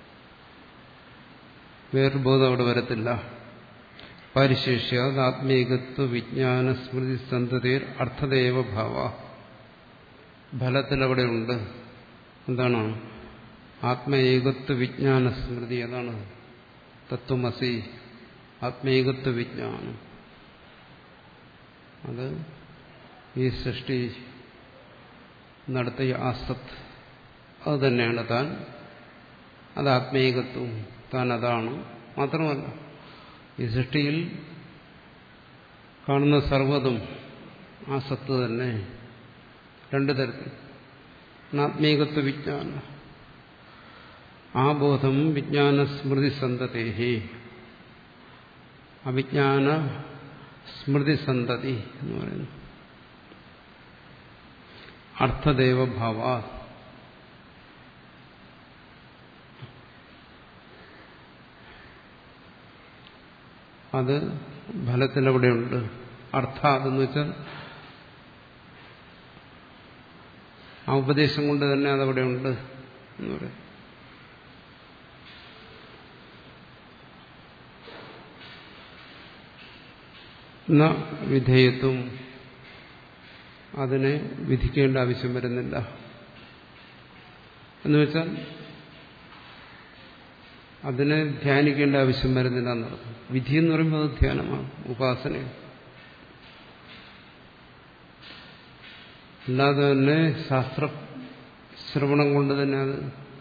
വേറൊരു ബോധം അവിടെ വരത്തില്ല പരിശേഷ്യ ആത്മീകത്വ വിജ്ഞാന സ്മൃതി സന്തതിർ അർത്ഥദേവ ഭാവ ഫലത്തിൽ അവിടെ ഉണ്ട് എന്താണ് ആത്മേകത്വ വിജ്ഞാന സ്മൃതി അതാണ് തത്വമസി ആത്മേകത്വ വിജ്ഞാനം അത് ഈ സൃഷ്ടി നടത്തിയ ആസത്ത് അത് തന്നെയാണ് താൻ അത് ആത്മീകത്വം താൻ അതാണ് മാത്രമല്ല ഈ സൃഷ്ടിയിൽ കാണുന്ന സർവ്വതും ആ സത്ത് തന്നെ രണ്ടു തരത്തിൽ ആത്മീകത്വ വിജ്ഞാനം ആ ബോധം വിജ്ഞാന സ്മൃതി സന്തതേഹി അവിജ്ഞാന സ്മൃതി സന്തതി എന്ന് പറയുന്നു അർത്ഥദേവഭാവ അത് ഫലത്തിലവിടെയുണ്ട് അർത്ഥ അതെന്ന് വെച്ചാൽ ആ ഉപദേശം കൊണ്ട് തന്നെ അതവിടെയുണ്ട് എന്ന് പറയും എന്ന വിധേയത്വം അതിനെ വിധിക്കേണ്ട ആവശ്യം വരുന്നില്ല എന്നുവെച്ചാൽ അതിനെ ധ്യാനിക്കേണ്ട ആവശ്യം വരുന്നില്ല എന്നർത്ഥം വിധി എന്ന് പറയുമ്പോൾ അത് ധ്യാനമാണ് ഉപാസനയാണ് അല്ലാതെ തന്നെ ശാസ്ത്ര ശ്രവണം കൊണ്ട് തന്നെ അത്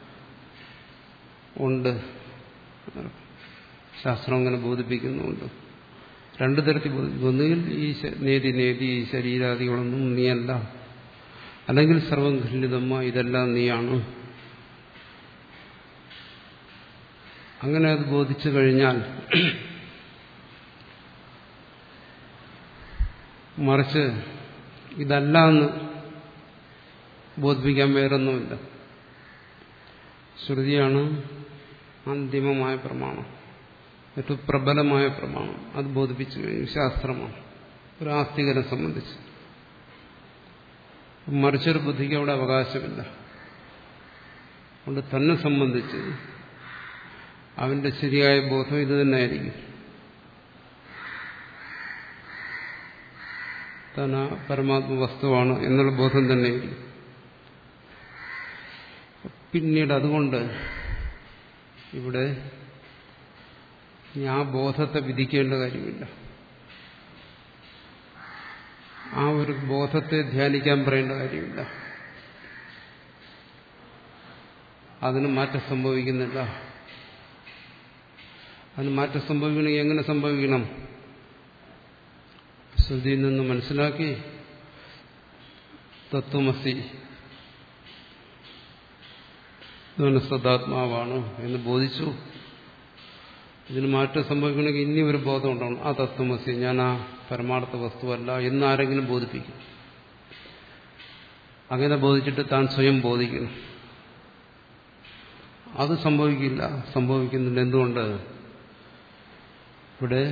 ഉണ്ട് ശാസ്ത്രം അങ്ങനെ ബോധിപ്പിക്കുന്നുണ്ട് രണ്ടു തരത്തിൽ ബോധിപ്പിക്കും ഒന്നുകിൽ ഈ നേതി നേതി ഈ ശരീരാദികളൊന്നും നീയല്ല അല്ലെങ്കിൽ സർവം ഖല്ലിതമ്മ ഇതെല്ലാം നീയാണ് അങ്ങനെ അത് ബോധിച്ചു കഴിഞ്ഞാൽ മറിച്ച് ഇതല്ല എന്ന് ബോധിപ്പിക്കാൻ വേറൊന്നുമില്ല ശ്രുതിയാണ് അന്തിമമായ പ്രമാണം ഏറ്റവും പ്രബലമായ പ്രമാണം അത് ബോധിപ്പിച്ചു കഴിഞ്ഞു ശാസ്ത്രമാണ് ഒരു ആസ്തികനെ സംബന്ധിച്ച് മറിച്ചൊരു ബുദ്ധിക്ക് അവിടെ അവകാശമില്ല അതുകൊണ്ട് തന്നെ സംബന്ധിച്ച് അവന്റെ ശരിയായ ബോധം ഇത് തന്നെയായിരിക്കും താൻ ആ പരമാത്മ വസ്തുവാണ് എന്നുള്ള ബോധം തന്നെ പിന്നീട് അതുകൊണ്ട് ഇവിടെ ആ ബോധത്തെ വിധിക്കേണ്ട കാര്യമില്ല ആ ഒരു ബോധത്തെ ധ്യാനിക്കാൻ പറയേണ്ട കാര്യമില്ല അതിന് മാറ്റം സംഭവിക്കുന്നില്ല അതിന് മാറ്റം സംഭവിക്കണമെങ്കിൽ എങ്ങനെ സംഭവിക്കണം ശ്രുതിയിൽ നിന്ന് മനസ്സിലാക്കി തത്വമസി സദാത്മാവാണ് എന്ന് ബോധിച്ചു ഇതിന് മാറ്റം സംഭവിക്കണമെങ്കിൽ ഇനി ഒരു ബോധം ഉണ്ടാവണം ആ തത്വമസി ഞാൻ ആ പരമാർത്ഥ വസ്തുവല്ല എന്ന് ആരെങ്കിലും ബോധിപ്പിക്കും അങ്ങനെ ബോധിച്ചിട്ട് താൻ സ്വയം ബോധിക്കണം അത് സംഭവിക്കില്ല സംഭവിക്കുന്നില്ല എന്തുകൊണ്ട് ഇവിടെ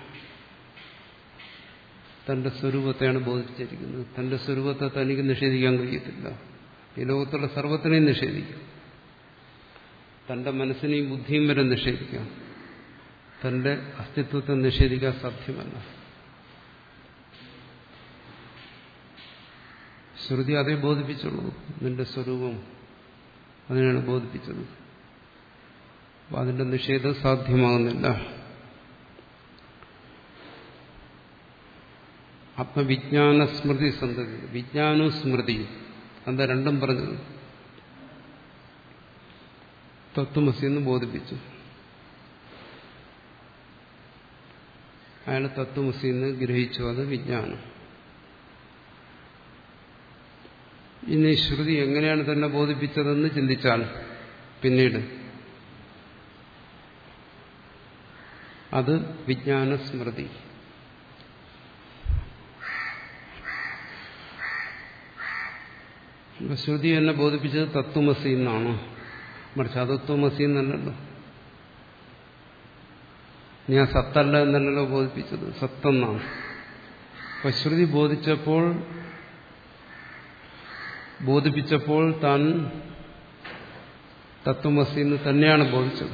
തന്റെ സ്വരൂപത്തെയാണ് ബോധിച്ചിരിക്കുന്നത് തന്റെ സ്വരൂപത്തെ തനിക്ക് നിഷേധിക്കാൻ കഴിയത്തില്ല ഈ ലോകത്തുള്ള സർവത്തിനെയും നിഷേധിക്കാം തന്റെ മനസ്സിനെയും ബുദ്ധിയും വരെ നിഷേധിക്കാം തന്റെ അസ്തിത്വത്തെ നിഷേധിക്കാൻ സാധ്യമല്ല ശ്രുതി അതേ ബോധിപ്പിച്ചുള്ളൂ നിന്റെ സ്വരൂപം അതിനാണ് ബോധിപ്പിച്ചത് അപ്പൊ അതിന്റെ നിഷേധം സാധ്യമാകുന്നില്ല ആത്മവിജ്ഞാന സ്മൃതി സന്തതി വിജ്ഞാനവും സ്മൃതിയും എന്താ രണ്ടും പറഞ്ഞത് തത്വമസി എന്ന് ബോധിപ്പിച്ചു അയാൾ തത്വമസി എന്ന് ഗ്രഹിച്ചു അത് വിജ്ഞാനം ഇനി ശ്രുതി എങ്ങനെയാണ് തന്നെ ബോധിപ്പിച്ചതെന്ന് ചിന്തിച്ചാൽ പിന്നീട് അത് വിജ്ഞാന സ്മൃതി ശ്രുതി എന്നെ ബോധിപ്പിച്ചത് തത്വമസി എന്നാണ് മറിച്ച് അതത്വമസി എന്നല്ലല്ലോ ഞാൻ സത്തല്ല എന്നല്ലല്ലോ ബോധിപ്പിച്ചത് സത്തെന്നാണ് അപ്പൊ ശ്രുതി ബോധിച്ചപ്പോൾ ബോധിപ്പിച്ചപ്പോൾ താൻ തത്വമസി എന്ന് തന്നെയാണ് ബോധിച്ചത്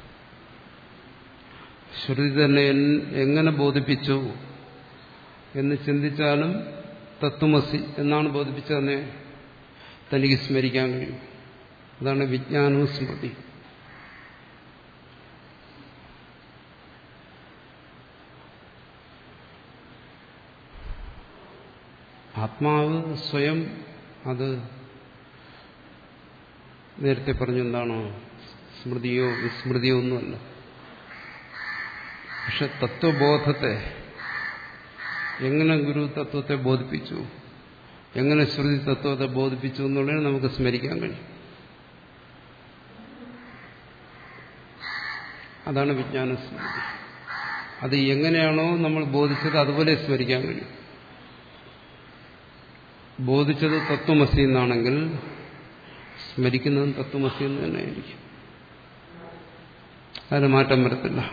ശ്രുതി തന്നെ എങ്ങനെ ബോധിപ്പിച്ചു എന്ന് ചിന്തിച്ചാലും തത്വമസി എന്നാണ് ബോധിപ്പിച്ചതെന്നെ തനിക്ക് സ്മരിക്കാൻ കഴിയും അതാണ് വിജ്ഞാനവും സ്മൃതി ആത്മാവ് സ്വയം അത് നേരത്തെ പറഞ്ഞെന്താണോ സ്മൃതിയോ വിസ്മൃതിയോ ഒന്നുമല്ല പക്ഷെ തത്വബോധത്തെ എങ്ങനെ ഗുരു തത്വത്തെ ബോധിപ്പിച്ചു എങ്ങനെ ശ്രുതി തത്വത്തെ ബോധിപ്പിച്ചു എന്നുള്ളത് നമുക്ക് സ്മരിക്കാൻ കഴിയും അതാണ് വിജ്ഞാന സ്മൃതി അത് എങ്ങനെയാണോ നമ്മൾ ബോധിച്ചത് അതുപോലെ സ്മരിക്കാൻ കഴിയും ബോധിച്ചത് തത്വമസി എന്നാണെങ്കിൽ സ്മരിക്കുന്നതും തത്വമസി എന്ന് തന്നെയായിരിക്കും അതിന് മാറ്റം വരത്തില്ല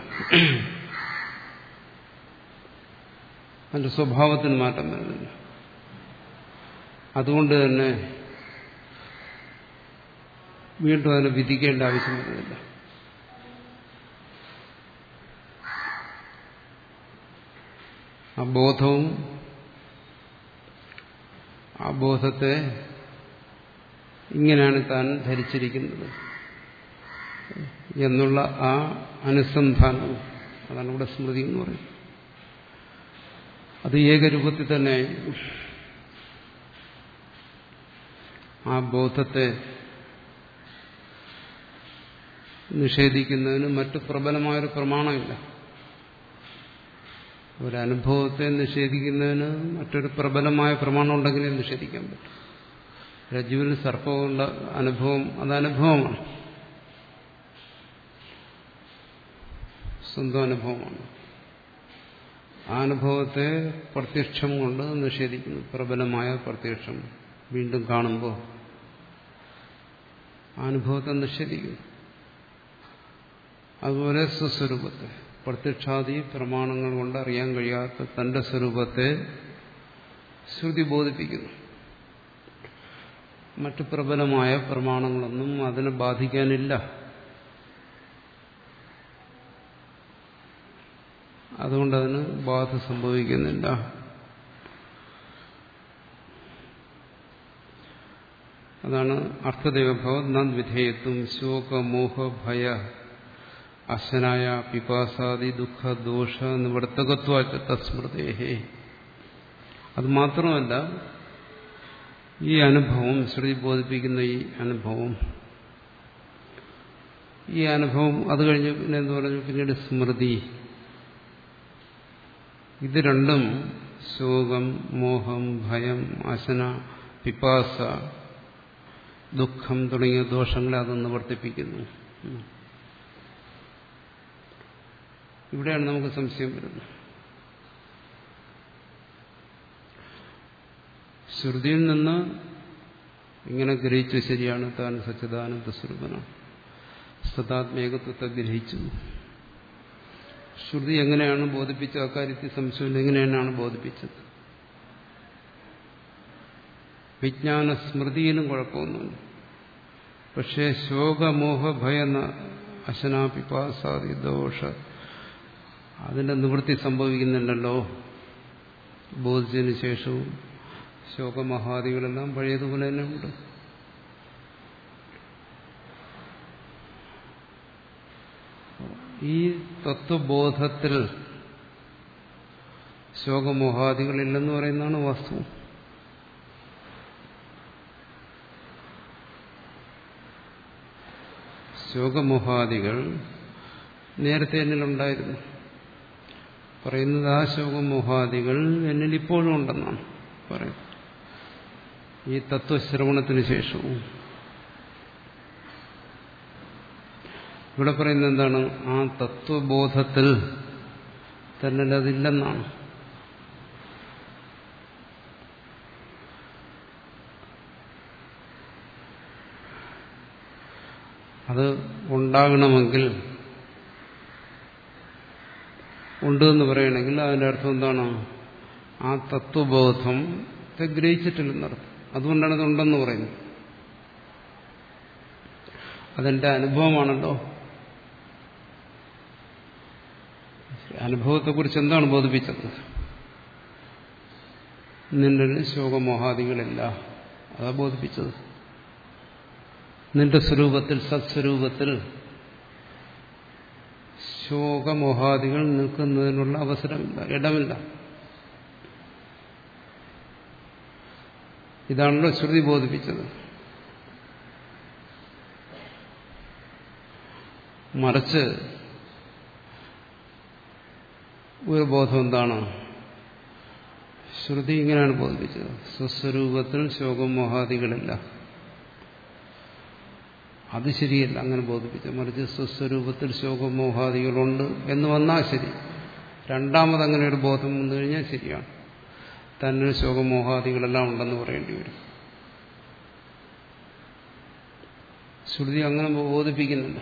അതിന്റെ സ്വഭാവത്തിന് മാറ്റം വരുന്നില്ല അതുകൊണ്ട് തന്നെ വീണ്ടും അതിനെ വിധിക്കേണ്ട ആവശ്യം വരുന്നില്ല ആ ബോധവും ആ ബോധത്തെ ഇങ്ങനെയാണ് താൻ ധരിച്ചിരിക്കുന്നത് എന്നുള്ള ആ അനുസന്ധാനം അതാണ് ഇവിടെ സ്മൃതി എന്ന് പറയുന്നത് അത് ഏകരൂപത്തിൽ തന്നെ ആ ബോധത്തെ നിഷേധിക്കുന്നതിന് മറ്റു പ്രബലമായൊരു പ്രമാണമില്ല ഒരനുഭവത്തെ നിഷേധിക്കുന്നതിന് മറ്റൊരു പ്രബലമായ പ്രമാണം ഉണ്ടെങ്കിലേ നിഷേധിക്കാൻ പറ്റും രജ്ജുവിൽ സർപ്പമുള്ള അനുഭവം അത് അനുഭവമാണ് സ്വന്തം അനുഭവമാണ് ആ അനുഭവത്തെ പ്രത്യക്ഷം കൊണ്ട് നിഷേധിക്കുന്നു പ്രബലമായ പ്രത്യക്ഷം വീണ്ടും കാണുമ്പോൾ ആ അനുഭവത്തെ നിഷേധിക്കുന്നു അതുപോലെ സ്വസ്വരൂപത്തെ പ്രത്യക്ഷാദി പ്രമാണങ്ങൾ കൊണ്ട് അറിയാൻ കഴിയാത്ത തന്റെ സ്വരൂപത്തെ ശ്രുതി ബോധിപ്പിക്കുന്നു മറ്റു പ്രബലമായ പ്രമാണങ്ങളൊന്നും അതിനെ ബാധിക്കാനില്ല അതുകൊണ്ട് അതിന് ബാധ സംഭവിക്കുന്നില്ല അതാണ് അർത്ഥദേവഭവ നദ്വിധേയത്വം ശോകമോഹ ഭയ അശനായ പിപാസാദി ദുഃഖ ദോഷ നിവർത്തകത്വ തസ്മൃതേഹേ അത് മാത്രമല്ല ഈ അനുഭവം ശ്രുതി ബോധിപ്പിക്കുന്ന ഈ അനുഭവം ഈ അനുഭവം അത് കഴിഞ്ഞ് പിന്നെ എന്ത് പറഞ്ഞു പിന്നീട് സ്മൃതി ഇത് രണ്ടും ശോകം മോഹം ഭയം അശന പിപാസ ദുഃഖം തുടങ്ങിയ ദോഷങ്ങളെ അതൊന്ന് വർദ്ധിപ്പിക്കുന്നു ഇവിടെയാണ് നമുക്ക് സംശയം വരുന്നത് ശ്രുതിയിൽ നിന്ന് ഇങ്ങനെ ഗ്രഹിച്ചു ശരിയാണ് താൻ സച്ചിദാനന്ദ സ്വരൂപനാണ് സദാത്മേകത്വത്തെ ഗ്രഹിച്ചു ശ്രുതി എങ്ങനെയാണ് ബോധിപ്പിച്ച അക്കാര്യത്തിൽ സംശയം എങ്ങനെയാണ് ബോധിപ്പിച്ചത് വിജ്ഞാന സ്മൃതിയിലും കുഴപ്പമൊന്നുമില്ല പക്ഷേ ശോകമോഹ ഭയ അശനാപിപാസാദി ദോഷ അതിന്റെ നിവൃത്തി സംഭവിക്കുന്നില്ലല്ലോ ബോധിച്ചതിന് ശേഷവും ശോകമഹാദികളെല്ലാം പഴയതുപോലെ തന്നെ ഉണ്ട് ഈ തത്വബോധത്തിൽ ശോകമോഹാദികളില്ലെന്ന് പറയുന്നതാണ് വാസ്തവം ശോകമോഹാദികൾ നേരത്തെ എന്നിലുണ്ടായിരുന്നു പറയുന്നത് ആ ശോകമോഹാദികൾ എന്നിൽ ഇപ്പോഴും ഉണ്ടെന്നാണ് പറയുന്നത് ഈ തത്വശ്രവണത്തിന് ശേഷവും ഇവിടെ പറയുന്നത് എന്താണ് ആ തത്വബോധത്തിൽ തന്നെ അതില്ലെന്നാണ് അത് ഉണ്ടാകണമെങ്കിൽ ഉണ്ട് എന്ന് പറയണമെങ്കിൽ അതിന്റെ അർത്ഥം എന്താണ് ആ തത്വബോധം ഗ്രഹിച്ചിട്ടില്ലെന്നർത്ഥം അതുകൊണ്ടാണ് ഇതുണ്ടെന്ന് പറയുന്നത് അതെന്റെ അനുഭവമാണല്ലോ അനുഭവത്തെക്കുറിച്ച് എന്താണ് ബോധിപ്പിച്ചത് നിന്റെ ശോകമോഹാദികളില്ല അതാ ബോധിപ്പിച്ചത് നിന്റെ സ്വരൂപത്തിൽ സത്സ്വരൂപത്തിൽ ശോകമോഹാദികൾ നിൽക്കുന്നതിനുള്ള അവസരമില്ല ഇടമില്ല ഇതാണല്ലോ ശ്രുതി ബോധിപ്പിച്ചത് മറിച്ച് ഒരു ബോധം എന്താണ് ശ്രുതി ഇങ്ങനെയാണ് ബോധിപ്പിച്ചത് സ്വസ്വരൂപത്തിൽ ശോകമോഹാദികളില്ല അത് ശരിയല്ല അങ്ങനെ ബോധിപ്പിച്ചത് മറിച്ച് സ്വസ്വരൂപത്തിൽ ശോകമോഹാദികളുണ്ട് എന്ന് വന്നാൽ ശരി രണ്ടാമത് അങ്ങനെ ഒരു ബോധം വന്നു കഴിഞ്ഞാൽ ശരിയാണ് തന്നെ ശോകമോഹാദികളെല്ലാം ഉണ്ടെന്ന് പറയേണ്ടി വരും ശ്രുതി അങ്ങനെ ബോധിപ്പിക്കുന്നില്ല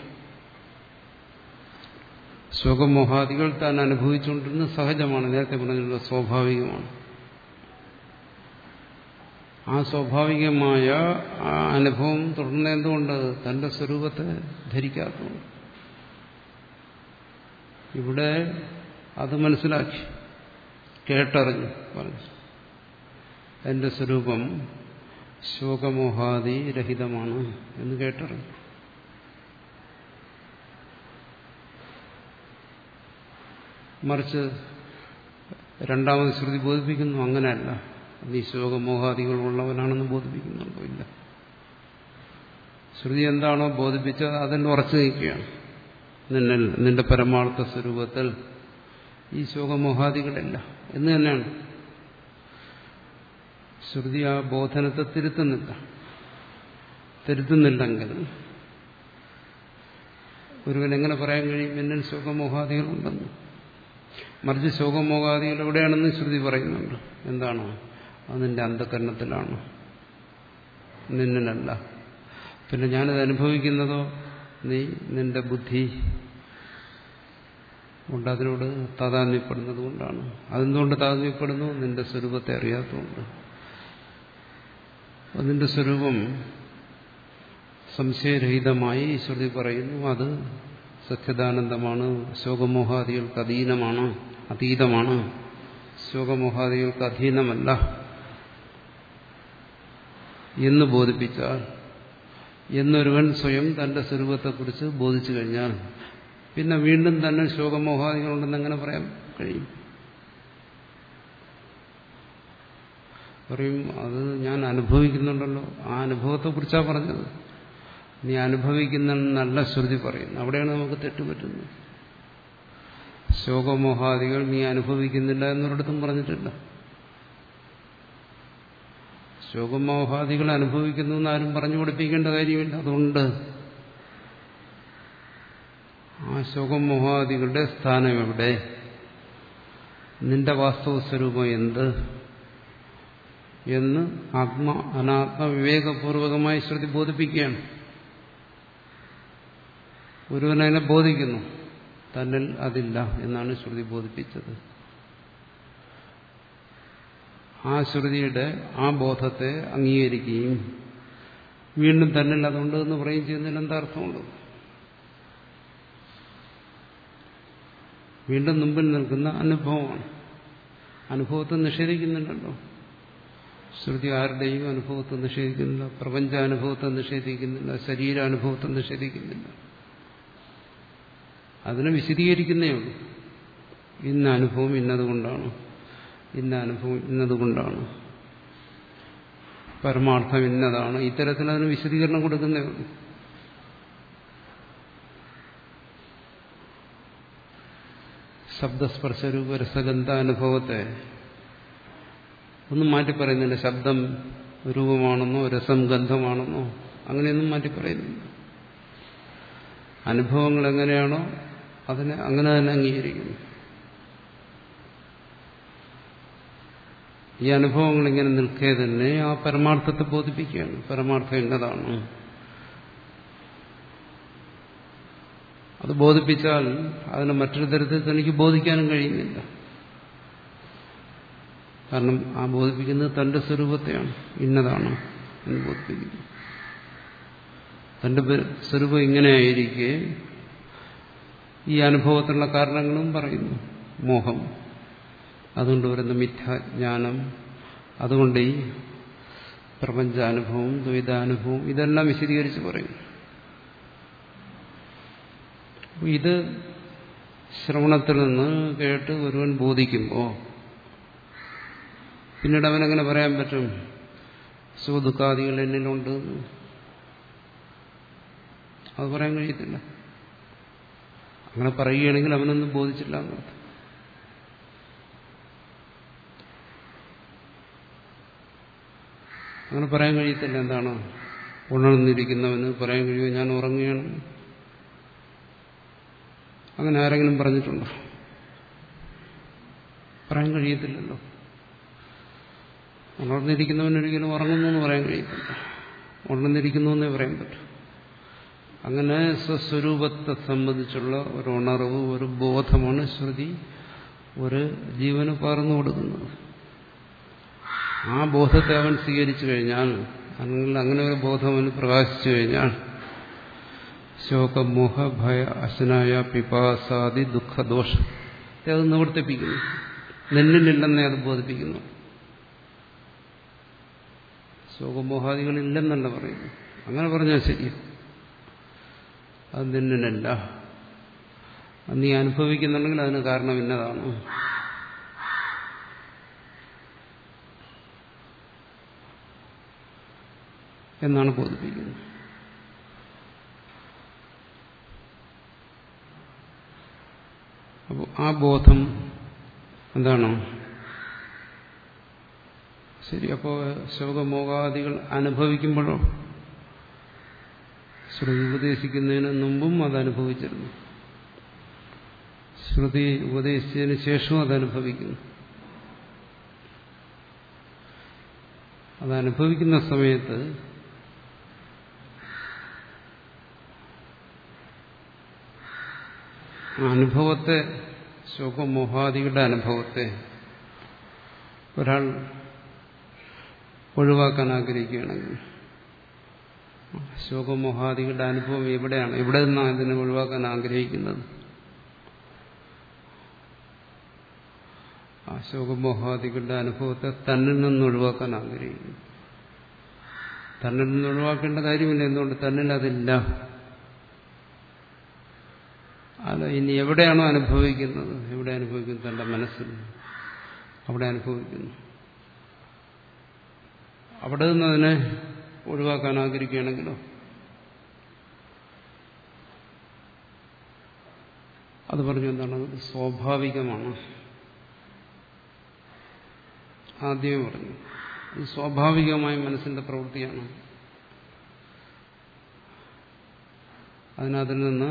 ശോകമോഹാദികൾ താൻ അനുഭവിച്ചുകൊണ്ടിരുന്ന സഹജമാണ് നേരത്തെ പറഞ്ഞിട്ടുള്ള സ്വാഭാവികമാണ് ആ സ്വാഭാവികമായ ആ അനുഭവം തുടർന്ന് എന്തുകൊണ്ട് തന്റെ സ്വരൂപത്തെ ധരിക്കാത്തതുകൊണ്ട് ഇവിടെ അത് മനസ്സിലാക്കി കേട്ടറിഞ്ഞു പറഞ്ഞു എന്റെ സ്വരൂപം ശോകമോഹാദി രഹിതമാണ് എന്ന് കേട്ടറിഞ്ഞു മറിച്ച് രണ്ടാമത് ശ്രുതി ബോധിപ്പിക്കുന്നു അങ്ങനെയല്ല നീ ശോകമോഹാദികൾ ഉള്ളവനാണെന്ന് ബോധിപ്പിക്കുന്നുണ്ടോ ഇല്ല ശ്രുതി എന്താണോ ബോധിപ്പിച്ചത് അതിൽ ഉറച്ചു നിൽക്കുകയാണ് നിന്നിൽ നിന്റെ പരമാർത്ഥ സ്വരൂപത്തിൽ ഈ ശോകമോഹാദികളില്ല എന്ന് തന്നെയാണ് ശ്രുതി ആ ബോധനത്തെ തിരുത്തുന്നില്ല തിരുത്തുന്നില്ലെങ്കിൽ ഒരുവൻ എങ്ങനെ പറയാൻ കഴിയും എന്നിൽ ശോകമോഹാദികളുണ്ടെന്ന് മറിച്ച് ശോകമോഹാദികൾ എവിടെയാണെന്ന് ശ്രുതി പറയുന്നുണ്ട് എന്താണ് അത് നിന്റെ അന്ധകരണത്തിലാണ് നിന്നിലല്ല പിന്നെ ഞാനത് അനുഭവിക്കുന്നതോ നീ നിന്റെ ബുദ്ധി കൊണ്ട് അതിനോട് താതാത്മ്യപ്പെടുന്നത് കൊണ്ടാണ് അതെന്തുകൊണ്ട് താതാത്മ്യപ്പെടുന്നു നിന്റെ സ്വരൂപത്തെ അറിയാത്തതുകൊണ്ട് അതിന്റെ സ്വരൂപം സംശയരഹിതമായി ശ്രുതി പറയുന്നു അത് സത്യദാനന്ദമാണ് ശോകമോഹാദികൾക്ക് അധീനമാണ് അതീതമാണ് ശോകമോഹാദികൾക്ക് അധീനമല്ല എന്ന് ബോധിപ്പിച്ചാൽ എന്നൊരുവൻ സ്വയം തന്റെ സ്വരൂപത്തെക്കുറിച്ച് ബോധിച്ചു കഴിഞ്ഞാൽ പിന്നെ വീണ്ടും തന്നെ ശോകമോഹാദികളുണ്ടെന്ന് എങ്ങനെ പറയാൻ കഴിയും പറയും അത് ഞാൻ അനുഭവിക്കുന്നുണ്ടല്ലോ ആ അനുഭവത്തെക്കുറിച്ചാണ് പറഞ്ഞത് നീ അനുഭവിക്കുന്ന നല്ല ശ്രുതി പറയുന്നു അവിടെയാണ് നമുക്ക് തെറ്റുപറ്റുന്നത് ശോകമോഹാദികൾ നീ അനുഭവിക്കുന്നില്ല എന്നൊരിടത്തും പറഞ്ഞിട്ടില്ല ശോകമോഹാദികൾ അനുഭവിക്കുന്നു എന്ന് ആരും പറഞ്ഞു പഠിപ്പിക്കേണ്ട കാര്യമില്ല അതുകൊണ്ട് ആ ശോകമോഹാദികളുടെ സ്ഥാനം എവിടെ നിന്റെ വാസ്തവ സ്വരൂപം എന്ത് എന്ന് ആത്മ അനാത്മ വിവേകപൂർവകമായി ശ്രുതി ബോധിപ്പിക്കുകയാണ് ഒരുവനതിനെ ബോധിക്കുന്നു തന്നിൽ അതില്ല എന്നാണ് ശ്രുതി ബോധിപ്പിച്ചത് ആ ശ്രുതിയുടെ ആ ബോധത്തെ അംഗീകരിക്കുകയും വീണ്ടും തന്നിൽ അതുണ്ട് എന്ന് പറയുകയും ചെയ്യുന്നതിന് എന്താ അർത്ഥമുണ്ട് വീണ്ടും മുമ്പിൽ നിൽക്കുന്ന അനുഭവമാണ് അനുഭവത്തെ നിഷേധിക്കുന്നുണ്ടല്ലോ ശ്രുതി ആരുടെയും അനുഭവത്തെ നിഷേധിക്കുന്നില്ല പ്രപഞ്ചാനുഭവത്തെ നിഷേധിക്കുന്നില്ല ശരീരാനുഭവത്തെ നിഷേധിക്കുന്നില്ല അതിനെ വിശദീകരിക്കുന്നേ ഉള്ളൂ ഇന്ന അനുഭവം ഇന്നതുകൊണ്ടാണ് ഇന്ന അനുഭവം ഇന്നതുകൊണ്ടാണ് പരമാർത്ഥം ഇന്നതാണ് ഇത്തരത്തിൽ അതിന് വിശദീകരണം കൊടുക്കുന്നേ ഉള്ളൂ ശബ്ദസ്പർശരൂപ രസഗന്ധ അനുഭവത്തെ ഒന്നും മാറ്റി പറയുന്നില്ല ശബ്ദം രൂപമാണെന്നോ രസം ഗന്ധമാണെന്നോ അങ്ങനെയൊന്നും മാറ്റി പറയുന്നില്ല അനുഭവങ്ങൾ എങ്ങനെയാണോ അതിനെ അങ്ങനെ തന്നെ അംഗീകരിക്കുന്നു ഈ അനുഭവങ്ങൾ ഇങ്ങനെ നിൽക്കേ തന്നെ ആ പരമാർത്ഥത്തെ ബോധിപ്പിക്കുകയാണ് പരമാർത്ഥം എന്നതാണ് അത് ബോധിപ്പിച്ചാൽ അതിനെ മറ്റൊരു തരത്തിൽ തനിക്ക് ബോധിക്കാനും കഴിയുന്നില്ല കാരണം ആ ബോധിപ്പിക്കുന്നത് തന്റെ സ്വരൂപത്തെയാണ് ഇന്നതാണ് എന്ന് ബോധിപ്പിക്കുന്നു തന്റെ സ്വരൂപം ഇങ്ങനെയായിരിക്കെ ഈ അനുഭവത്തിനുള്ള കാരണങ്ങളും പറയുന്നു മോഹം അതുകൊണ്ട് വരുന്ന മിഥ്യാജ്ഞാനം അതുകൊണ്ട് ഈ പ്രപഞ്ചാനുഭവം ദ്വൈതാനുഭവം ഇതെല്ലാം വിശദീകരിച്ച് പറയും ഇത് ശ്രവണത്തിൽ നിന്ന് കേട്ട് ഒരുവൻ ബോധിക്കുമ്പോൾ പിന്നീട് അവനെങ്ങനെ പറയാൻ പറ്റും സുഖദുഃഖാദികൾ എന്നിലുണ്ട് അത് പറയാൻ കഴിയത്തില്ല അങ്ങനെ പറയുകയാണെങ്കിൽ അവനൊന്നും ബോധിച്ചില്ല എന്നർത്ഥം അങ്ങനെ പറയാൻ കഴിയത്തില്ല എന്താണ് ഉണർന്നിരിക്കുന്നവന് പറയാൻ കഴിയുമോ ഞാൻ ഉറങ്ങുകയാണ് അങ്ങനെ ആരെങ്കിലും പറഞ്ഞിട്ടുണ്ടോ പറയാൻ കഴിയത്തില്ലല്ലോ ഉണർന്നിരിക്കുന്നവനൊരിക്കലും ഉറങ്ങുന്നു എന്ന് പറയാൻ കഴിയത്തില്ല ഉണർന്നിരിക്കുന്നു എന്നേ പറയാൻ പറ്റൂ അങ്ങനെ സ്വസ്വരൂപത്തെ സംബന്ധിച്ചുള്ള ഒരു ഉണർവ് ഒരു ബോധമാണ് ശ്രുതി ഒരു ജീവന് പകർന്നു കൊടുക്കുന്നത് ആ ബോധത്തെ അവൻ സ്വീകരിച്ചു കഴിഞ്ഞാൽ അല്ലെങ്കിൽ അങ്ങനെ ഒരു ബോധം അവന് പ്രകാശിച്ചു കഴിഞ്ഞാൽ ശോകമോഹ ഭയ അശനായ പിപാസാദി ദുഃഖദോഷം അത് നിവർത്തിപ്പിക്കുന്നു നിന്നിലില്ലെന്നേ അത് ബോധിപ്പിക്കുന്നു ശോകമോഹാദികളില്ലെന്നല്ല പറയുന്നു അങ്ങനെ പറഞ്ഞാൽ ശരി അത് നിന്നിലല്ല നീ അനുഭവിക്കുന്നുണ്ടെങ്കിൽ അതിന് കാരണം ഇന്നതാണ് എന്നാണ് ബോധിപ്പിക്കുന്നത് അപ്പോൾ ആ ബോധം എന്താണ് ശരി അപ്പോൾ ശോകമോഹാദികൾ അനുഭവിക്കുമ്പോഴോ ശ്രുതി ഉപദേശിക്കുന്നതിന് മുമ്പും അത് അനുഭവിച്ചിരുന്നു ശ്രുതി ഉപദേശിച്ചതിന് ശേഷവും അത് അനുഭവിക്കുന്നു അത് അനുഭവിക്കുന്ന സമയത്ത് അനുഭവത്തെ ശോകമോഹാദികളുടെ അനുഭവത്തെ ഒരാൾ ഒഴിവാക്കാൻ ആഗ്രഹിക്കുകയാണെങ്കിൽ ശോകമോഹാദികളുടെ അനുഭവം എവിടെയാണ് എവിടെ നിന്നാണ് ഇതിനെ ഒഴിവാക്കാൻ ആഗ്രഹിക്കുന്നത് ആ ശോകമോഹാദികളുടെ അനുഭവത്തെ തന്നിൽ നിന്ന് ഒഴിവാക്കാൻ ആഗ്രഹിക്കുന്നു തന്നിൽ നിന്ന് ഒഴിവാക്കേണ്ട കാര്യമില്ല എന്തുകൊണ്ട് തന്നിൽ അതില്ല അത് ഇനി എവിടെയാണോ അനുഭവിക്കുന്നത് എവിടെ അനുഭവിക്കുന്നു തന്റെ മനസ്സിൽ അവിടെ അനുഭവിക്കുന്നു അവിടെ നിന്ന് അതിനെ ഒഴിവാക്കാൻ ആഗ്രഹിക്കുകയാണെങ്കിലോ അത് പറഞ്ഞു എന്താണ് അത് സ്വാഭാവികമാണ് ആദ്യമേ പറഞ്ഞു അത് സ്വാഭാവികമായ മനസ്സിന്റെ പ്രവൃത്തിയാണ് അതിനതിൽ നിന്ന്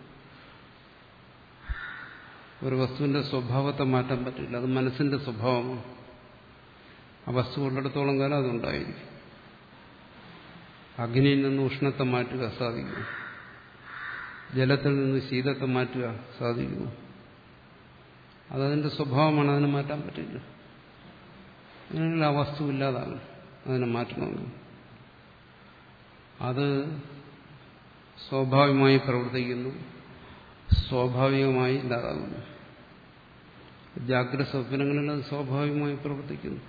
ഒരു വസ്തുവിന്റെ സ്വഭാവത്തെ മാറ്റാൻ പറ്റില്ല അത് മനസ്സിന്റെ സ്വഭാവമാണ് ആ വസ്തു ഉള്ളിടത്തോളം കാലം അതുണ്ടായിരിക്കും അഗ്നിയിൽ നിന്ന് ഉഷ്ണത്തെ മാറ്റുക സാധിക്കും ജലത്തിൽ നിന്ന് ശീതത്തെ മാറ്റുക സാധിക്കുമോ അതതിന്റെ സ്വഭാവമാണ് അതിനെ മാറ്റാൻ പറ്റില്ല അങ്ങനെയുള്ള ആ വസ്തു ഇല്ലാതാകും അതിനെ മാറ്റണമെങ്കിൽ അത് സ്വാഭാവികമായി പ്രവർത്തിക്കുന്നു സ്വാഭാവികമായി ഇല്ലാതാകുന്നു ജാഗ്രത സ്വപ്നങ്ങളിൽ അത് സ്വാഭാവികമായി പ്രവർത്തിക്കുന്നു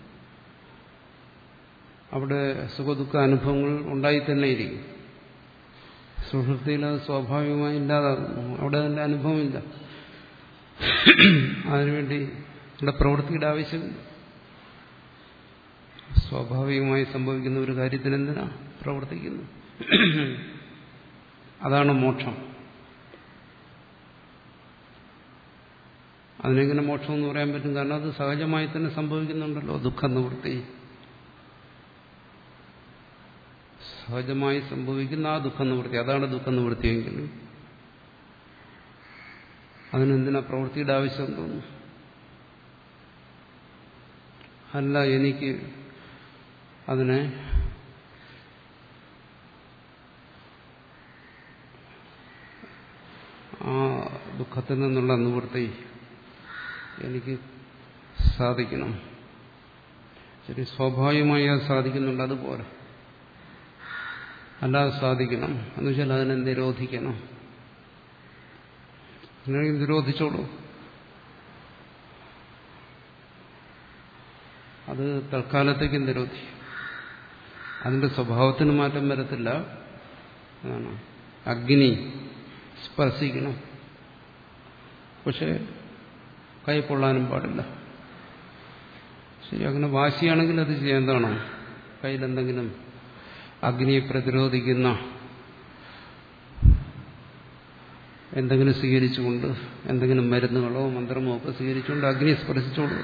അവിടെ സുഖദുഃഖ അനുഭവങ്ങൾ ഉണ്ടായി തന്നെ ഇരിക്കും സുഹൃത്തിയിൽ അത് സ്വാഭാവികമായി ഇല്ലാതാകുന്നു അവിടെ അതിന്റെ അനുഭവമില്ല അതിനുവേണ്ടി ഇവിടെ പ്രവൃത്തിയുടെ ആവശ്യമില്ല സ്വാഭാവികമായി സംഭവിക്കുന്ന ഒരു കാര്യത്തിന് എന്തിനാ പ്രവർത്തിക്കുന്നു അതാണ് മോക്ഷം അതിനെങ്ങനെ മോക്ഷം എന്ന് പറയാൻ പറ്റും കാരണം അത് സഹജമായി തന്നെ സംഭവിക്കുന്നുണ്ടല്ലോ ദുഃഖ നിവൃത്തി സഹജമായി സംഭവിക്കുന്ന ആ ദുഃഖ നിവൃത്തി അതാണ് ദുഃഖ നിവൃത്തിയെങ്കിൽ അതിനെന്തിനാ പ്രവൃത്തിയുടെ ആവശ്യം തോന്നുന്നു അല്ല എനിക്ക് അതിനെ ആ ദുഃഖത്തിൽ നിന്നുള്ള നിവൃത്തി എനിക്ക് സാധിക്കണം ശരി സ്വാഭാവികമായി അത് സാധിക്കുന്നുണ്ട് അതുപോലെ അല്ലാതെ സാധിക്കണം എന്ന് വെച്ചാൽ അതിനെ നിരോധിക്കണം അങ്ങനെയെങ്കിൽ നിരോധിച്ചോളൂ അത് തൽക്കാലത്തേക്ക് നിരോധിക്കും അതിന്റെ സ്വഭാവത്തിന് മാറ്റം വരത്തില്ല അതാണ് അഗ്നി സ്പർശിക്കണം പക്ഷെ കൈ പൊള്ളാനും പാടില്ല ശരി അങ്ങനെ വാശിയാണെങ്കിൽ അത് ചെയ്യേണ്ടതാണോ കയ്യിലെന്തെങ്കിലും അഗ്നിയെ പ്രതിരോധിക്കുന്ന എന്തെങ്കിലും സ്വീകരിച്ചുകൊണ്ട് എന്തെങ്കിലും മരുന്നുകളോ മന്ത്രമോ ഒക്കെ സ്വീകരിച്ചുകൊണ്ട് അഗ്നിയെ സ്പർശിച്ചോളൂ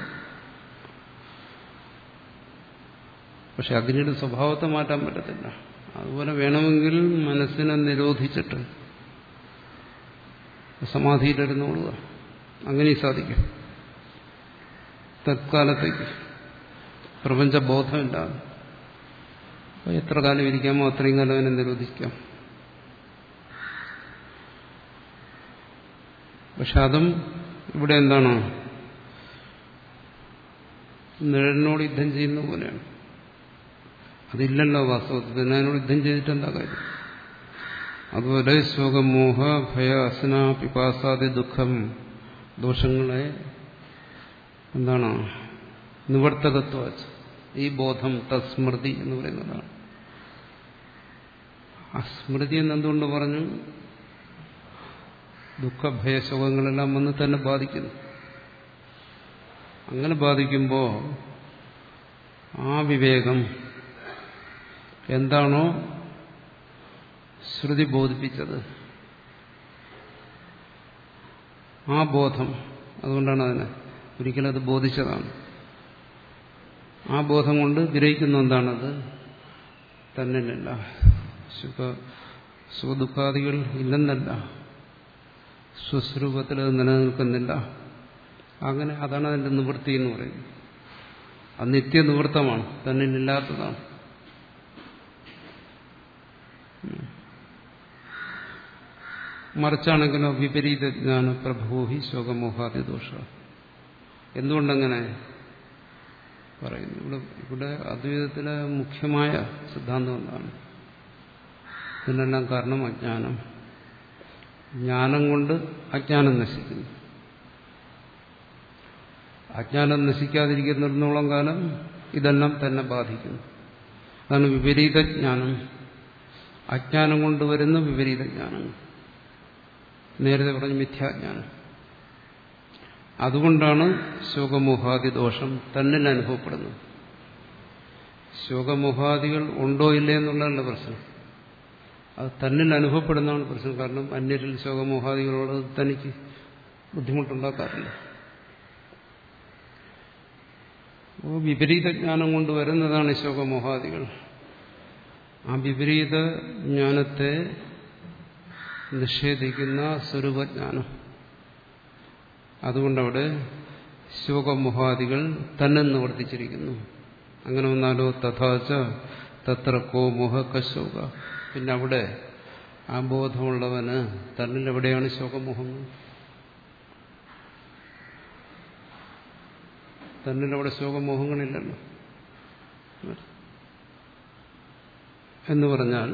പക്ഷെ അഗ്നിയുടെ സ്വഭാവത്തെ മാറ്റാൻ പറ്റത്തില്ല അതുപോലെ വേണമെങ്കിൽ മനസ്സിനെ നിരോധിച്ചിട്ട് സമാധിയിലിരുന്നോളുക അങ്ങനെ സാധിക്കും തത്കാലത്തേക്ക് പ്രപഞ്ചബോധമില്ലാതെ എത്ര കാലം ഇരിക്കാമോ അത്രയും കാലം അതിനെ നിരോധിക്കാം പക്ഷെ അതും ഇവിടെ എന്താണ് നിഴലിനോട് യുദ്ധം ചെയ്യുന്ന പോലെയാണ് അതില്ലല്ലോ വാസ്തവത്തിൽ അതിനോട് യുദ്ധം ചെയ്തിട്ട് എന്താ കാര്യം അതുപോലെ ശോകമോഹ ഭയ അസന പിപാസാദി ദുഃഖം ദോഷങ്ങളെ എന്താണ് നിവർത്തകത്വ ഈ ബോധം തസ്മൃതി എന്ന് പറയുന്നതാണ് ആ സ്മൃതി എന്നെന്തുകൊണ്ട് പറഞ്ഞു ദുഃഖഭയശോകങ്ങളെല്ലാം വന്ന് തന്നെ ബാധിക്കുന്നു അങ്ങനെ ബാധിക്കുമ്പോൾ ആ വിവേകം എന്താണോ ശ്രുതി ബോധിപ്പിച്ചത് ആ ബോധം അതുകൊണ്ടാണ് അതിനെ ഒരിക്കലും അത് ബോധിച്ചതാണ് ആ ബോധം കൊണ്ട് ഗ്രഹിക്കുന്ന എന്താണത് തന്നിലല്ല സുഖ സുഖദുഃഖാദികൾ ഇല്ലെന്നല്ല സ്വസ്വരൂപത്തിൽ അത് നിലനിൽക്കുന്നില്ല അങ്ങനെ അതാണ് അതിന്റെ നിവൃത്തി എന്ന് പറയുന്നത് അത് നിത്യനിവൃത്തമാണ് തന്നിലില്ലാത്തതാണ് മറിച്ചാണെങ്കിലോ വിപരീത ജ്ഞാന പ്രഭോഹി ശോകമോഹാദി ദോഷ എന്തുകൊണ്ടങ്ങനെ പറയുന്നു ഇവിടെ ഇവിടെ അദ്വൈതത്തിലെ മുഖ്യമായ സിദ്ധാന്തം എന്താണ് ഇതിനെല്ലാം കാരണം അജ്ഞാനം ജ്ഞാനം കൊണ്ട് അജ്ഞാനം നശിക്കുന്നു അജ്ഞാനം നശിക്കാതിരിക്കുന്നിടത്തോളം കാലം ഇതെല്ലാം തന്നെ ബാധിക്കുന്നു അതാണ് വിപരീത ജ്ഞാനം അജ്ഞാനം കൊണ്ട് വരുന്ന വിപരീത ജ്ഞാനം നേരത്തെ പറഞ്ഞ മിഥ്യാജ്ഞാനം അതുകൊണ്ടാണ് ശോകമോഹാദി ദോഷം തന്നിൽ അനുഭവപ്പെടുന്നത് ശോകമോഹാദികൾ ഉണ്ടോ ഇല്ലേ എന്നുള്ളതല്ല പ്രശ്നം അത് തന്നിൽ അനുഭവപ്പെടുന്നതാണ് പ്രശ്നം കാരണം അന്യരിൽ ശോകമോഹാദികളോട് തനിക്ക് ബുദ്ധിമുട്ടുണ്ടാക്കാറില്ല അപ്പോൾ വിപരീത ജ്ഞാനം കൊണ്ട് വരുന്നതാണ് ശോകമോഹാദികൾ ആ വിപരീത ജ്ഞാനത്തെ നിഷേധിക്കുന്ന സ്വരൂപജ്ഞാനം അതുകൊണ്ടവിടെ ശോകമോഹാദികൾ തന്നെ നിവർത്തിച്ചിരിക്കുന്നു അങ്ങനെ വന്നാലോ തഥാച തത്ര കോ മോഹ കശോക പിന്നെ അവിടെ ആ ബോധമുള്ളവന് തന്നിൽ എവിടെയാണ് ശോകമോഹങ്ങൾ തന്നിൽ അവിടെ ശോകമോഹങ്ങളില്ലല്ലോ എന്ന് പറഞ്ഞാൽ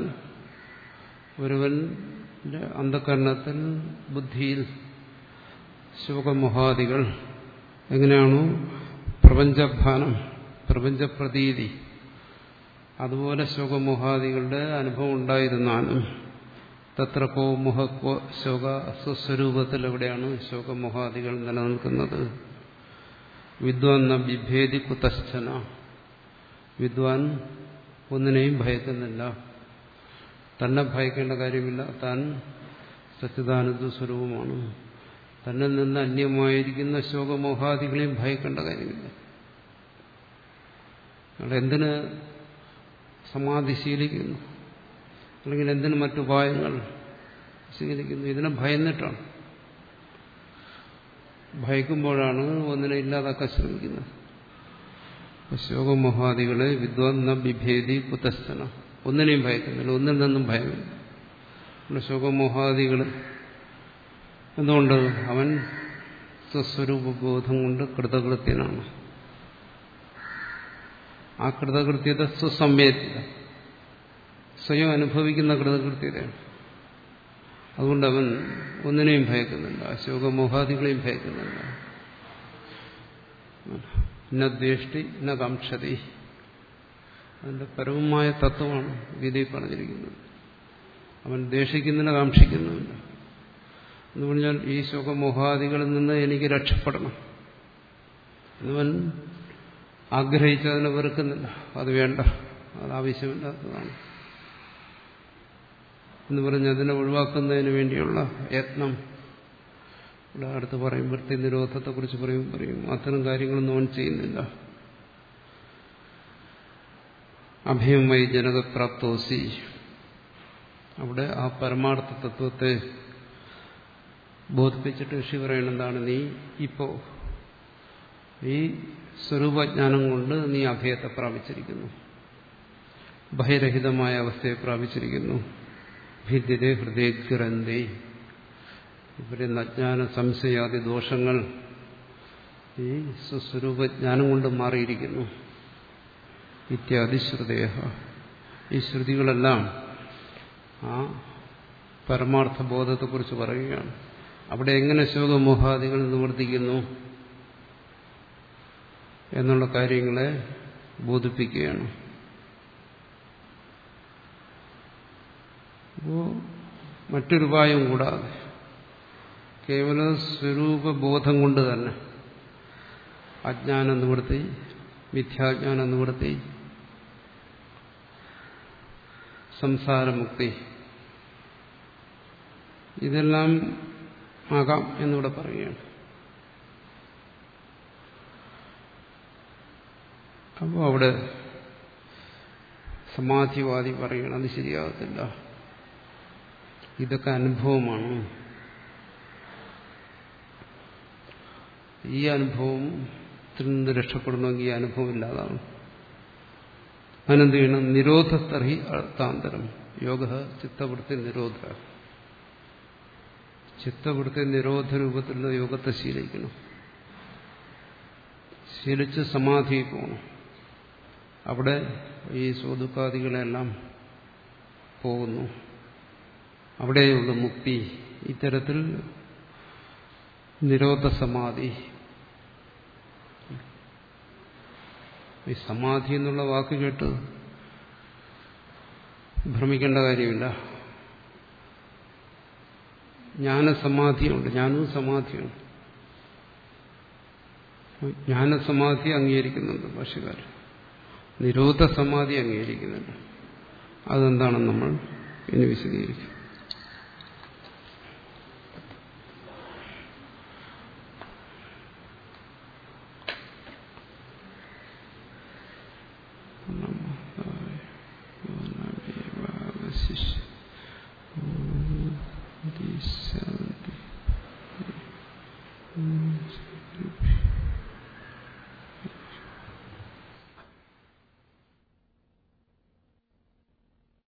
ഒരുവന്റെ അന്ധകരണത്തിൽ ബുദ്ധിയിൽ ശോകമോഹാദികൾ എങ്ങനെയാണോ പ്രപഞ്ചഭാനം പ്രപഞ്ചപ്രതീതി അതുപോലെ ശോകമോഹാദികളുടെ അനുഭവം ഉണ്ടായിരുന്നാലും തത്ര കോ മുഹ കോ ശോക സ്വസ്വരൂപത്തിൽ എവിടെയാണ് ശോകമോഹാദികൾ നിലനിൽക്കുന്നത് വിദ്വാൻ ന ബിഭേദി കുതശ്ചന വിദ്വാൻ ഒന്നിനെയും ഭയക്കുന്നില്ല തന്നെ ഭയക്കേണ്ട കാര്യമില്ല താൻ സച്ചിദാനന്ദ സ്വരൂപമാണ് തന്നിൽ നിന്ന് അന്യമായിരിക്കുന്ന ശോകമോഹാദികളെയും ഭയക്കേണ്ട കാര്യമില്ല അവിടെ എന്തിന് സമാധി ശീലിക്കുന്നു അല്ലെങ്കിൽ എന്തിന് മറ്റുപായങ്ങൾ സ്വീകരിക്കുന്നു ഇതിനെ ഭയന്നിട്ടാണ് ഭയക്കുമ്പോഴാണ് ഒന്നിനെ ഇല്ലാതാക്കാൻ ശ്രമിക്കുന്നത് ശോകമോഹാദികളെ വിദ്വാൻ ന ബിഭേദി കുതസ്ഥന ഒന്നിനെയും ഭയക്കുന്നില്ല ഒന്നിൽ നിന്നും ഭയമില്ല ശോകമോഹാദികൾ എന്തുകൊണ്ട് അവൻ സ്വസ്വരൂപബോധം കൊണ്ട് കൃതകൃത്യനാണ് ആ കൃതകൃത്യത സ്വസംവേദ്യത സ്വയം അനുഭവിക്കുന്ന കൃതകൃത്യതയാണ് അതുകൊണ്ട് അവൻ ഒന്നിനെയും ഭയക്കുന്നില്ല ശോകമോഹാദികളെയും ഭയക്കുന്നില്ല ന ദ്വേഷ്ടി ന കാംക്ഷതി അതിന്റെ പരമമായ തത്വമാണ് ഗീതയിൽ പറഞ്ഞിരിക്കുന്നത് അവൻ ദ്വേഷിക്കുന്നില്ല കാക്ഷിക്കുന്നുമില്ല എന്ന് പറഞ്ഞാൽ ഈ ശോകമോഹാദികളിൽ നിന്ന് എനിക്ക് രക്ഷപ്പെടണം എന്നവൻ ആഗ്രഹിച്ചതിനെ വെറുക്കുന്നില്ല അത് വേണ്ട അത് ആവശ്യമില്ലാത്തതാണ് എന്ന് പറഞ്ഞ് അതിനെ ഒഴിവാക്കുന്നതിന് വേണ്ടിയുള്ള യത്നം ഇവിടെ അടുത്ത് പറയും വൃത്തി നിരോധത്തെക്കുറിച്ച് പറയും പറയും അത്തരം കാര്യങ്ങളൊന്നും അവൻ ചെയ്യുന്നില്ല അഭയം വൈ ജനകപ്രാപ്തോസി അവിടെ ആ പരമാർത്ഥ തത്വത്തെ ബോധിപ്പിച്ചിട്ട് ഋഷി പറയുന്നതാണ് നീ ഇപ്പോ ഈ സ്വരൂപജ്ഞാനം കൊണ്ട് നീ അഭയത്തെ പ്രാപിച്ചിരിക്കുന്നു ഭയരഹിതമായ അവസ്ഥയെ പ്രാപിച്ചിരിക്കുന്നു ഭിദ്യതേ ഹൃദയഗ്രന്ഥി ഇവരെ അജ്ഞാന സംശയാദി ദോഷങ്ങൾ ഈ സ്വസ്വരൂപജ്ഞാനം കൊണ്ട് മാറിയിരിക്കുന്നു ഇത്യാദി ശ്രുതേഹ ഈ ശ്രുതികളെല്ലാം ആ പരമാർത്ഥ ബോധത്തെക്കുറിച്ച് പറയുകയാണ് അവിടെ എങ്ങനെ ശോകമോഹാദികൾ നിവർത്തിക്കുന്നു എന്നുള്ള കാര്യങ്ങളെ ബോധിപ്പിക്കുകയാണ് അപ്പോൾ മറ്റൊരു ഉപായം കൂടാതെ കേവല സ്വരൂപബോധം കൊണ്ട് തന്നെ അജ്ഞാന നിവൃത്തി മിഥ്യാജ്ഞാന നിവൃത്തി സംസാരമുക്തി ഇതെല്ലാം ആകാം എന്നിവിടെ പറയുകയാണ് അപ്പോൾ അവിടെ സമാധിവാദി പറയണം അത് ശരിയാകത്തില്ല ഇതൊക്കെ അനുഭവമാണ് ഈ അനുഭവത്തിൽ നിന്ന് രക്ഷപ്പെടണമെങ്കിൽ ഈ അനുഭവം ഇല്ലാതാണ് അതിനെന്ത് ചെയ്യണം നിരോധത്തർഹി അർത്ഥാന്തരം യോഗ ചിത്തവൃത്തി നിരോധ ചിത്തവൃത്തി നിരോധ രൂപത്തിലുള്ള യോഗത്തെ ശീലിക്കണം ശീലിച്ച് സമാധി പോകണം അവിടെ ഈ സ്വതുക്കാദികളെല്ലാം പോകുന്നു അവിടെയുള്ള മുക്തി ഇത്തരത്തിൽ നിരോധ സമാധി ഈ സമാധി എന്നുള്ള വാക്ക് കേട്ട് ഭ്രമിക്കേണ്ട കാര്യമില്ല ജ്ഞാനസമാധിയുണ്ട് ജ്ഞാനവും സമാധിയുണ്ട് ജ്ഞാനസമാധി അംഗീകരിക്കുന്നുണ്ട് ഭാഷകാരൻ നിരോധ സമാധി അംഗീകരിക്കുന്നുണ്ട് അതെന്താണെന്ന് നമ്മൾ ഇനി വിശദീകരിക്കും ശിഷ്യ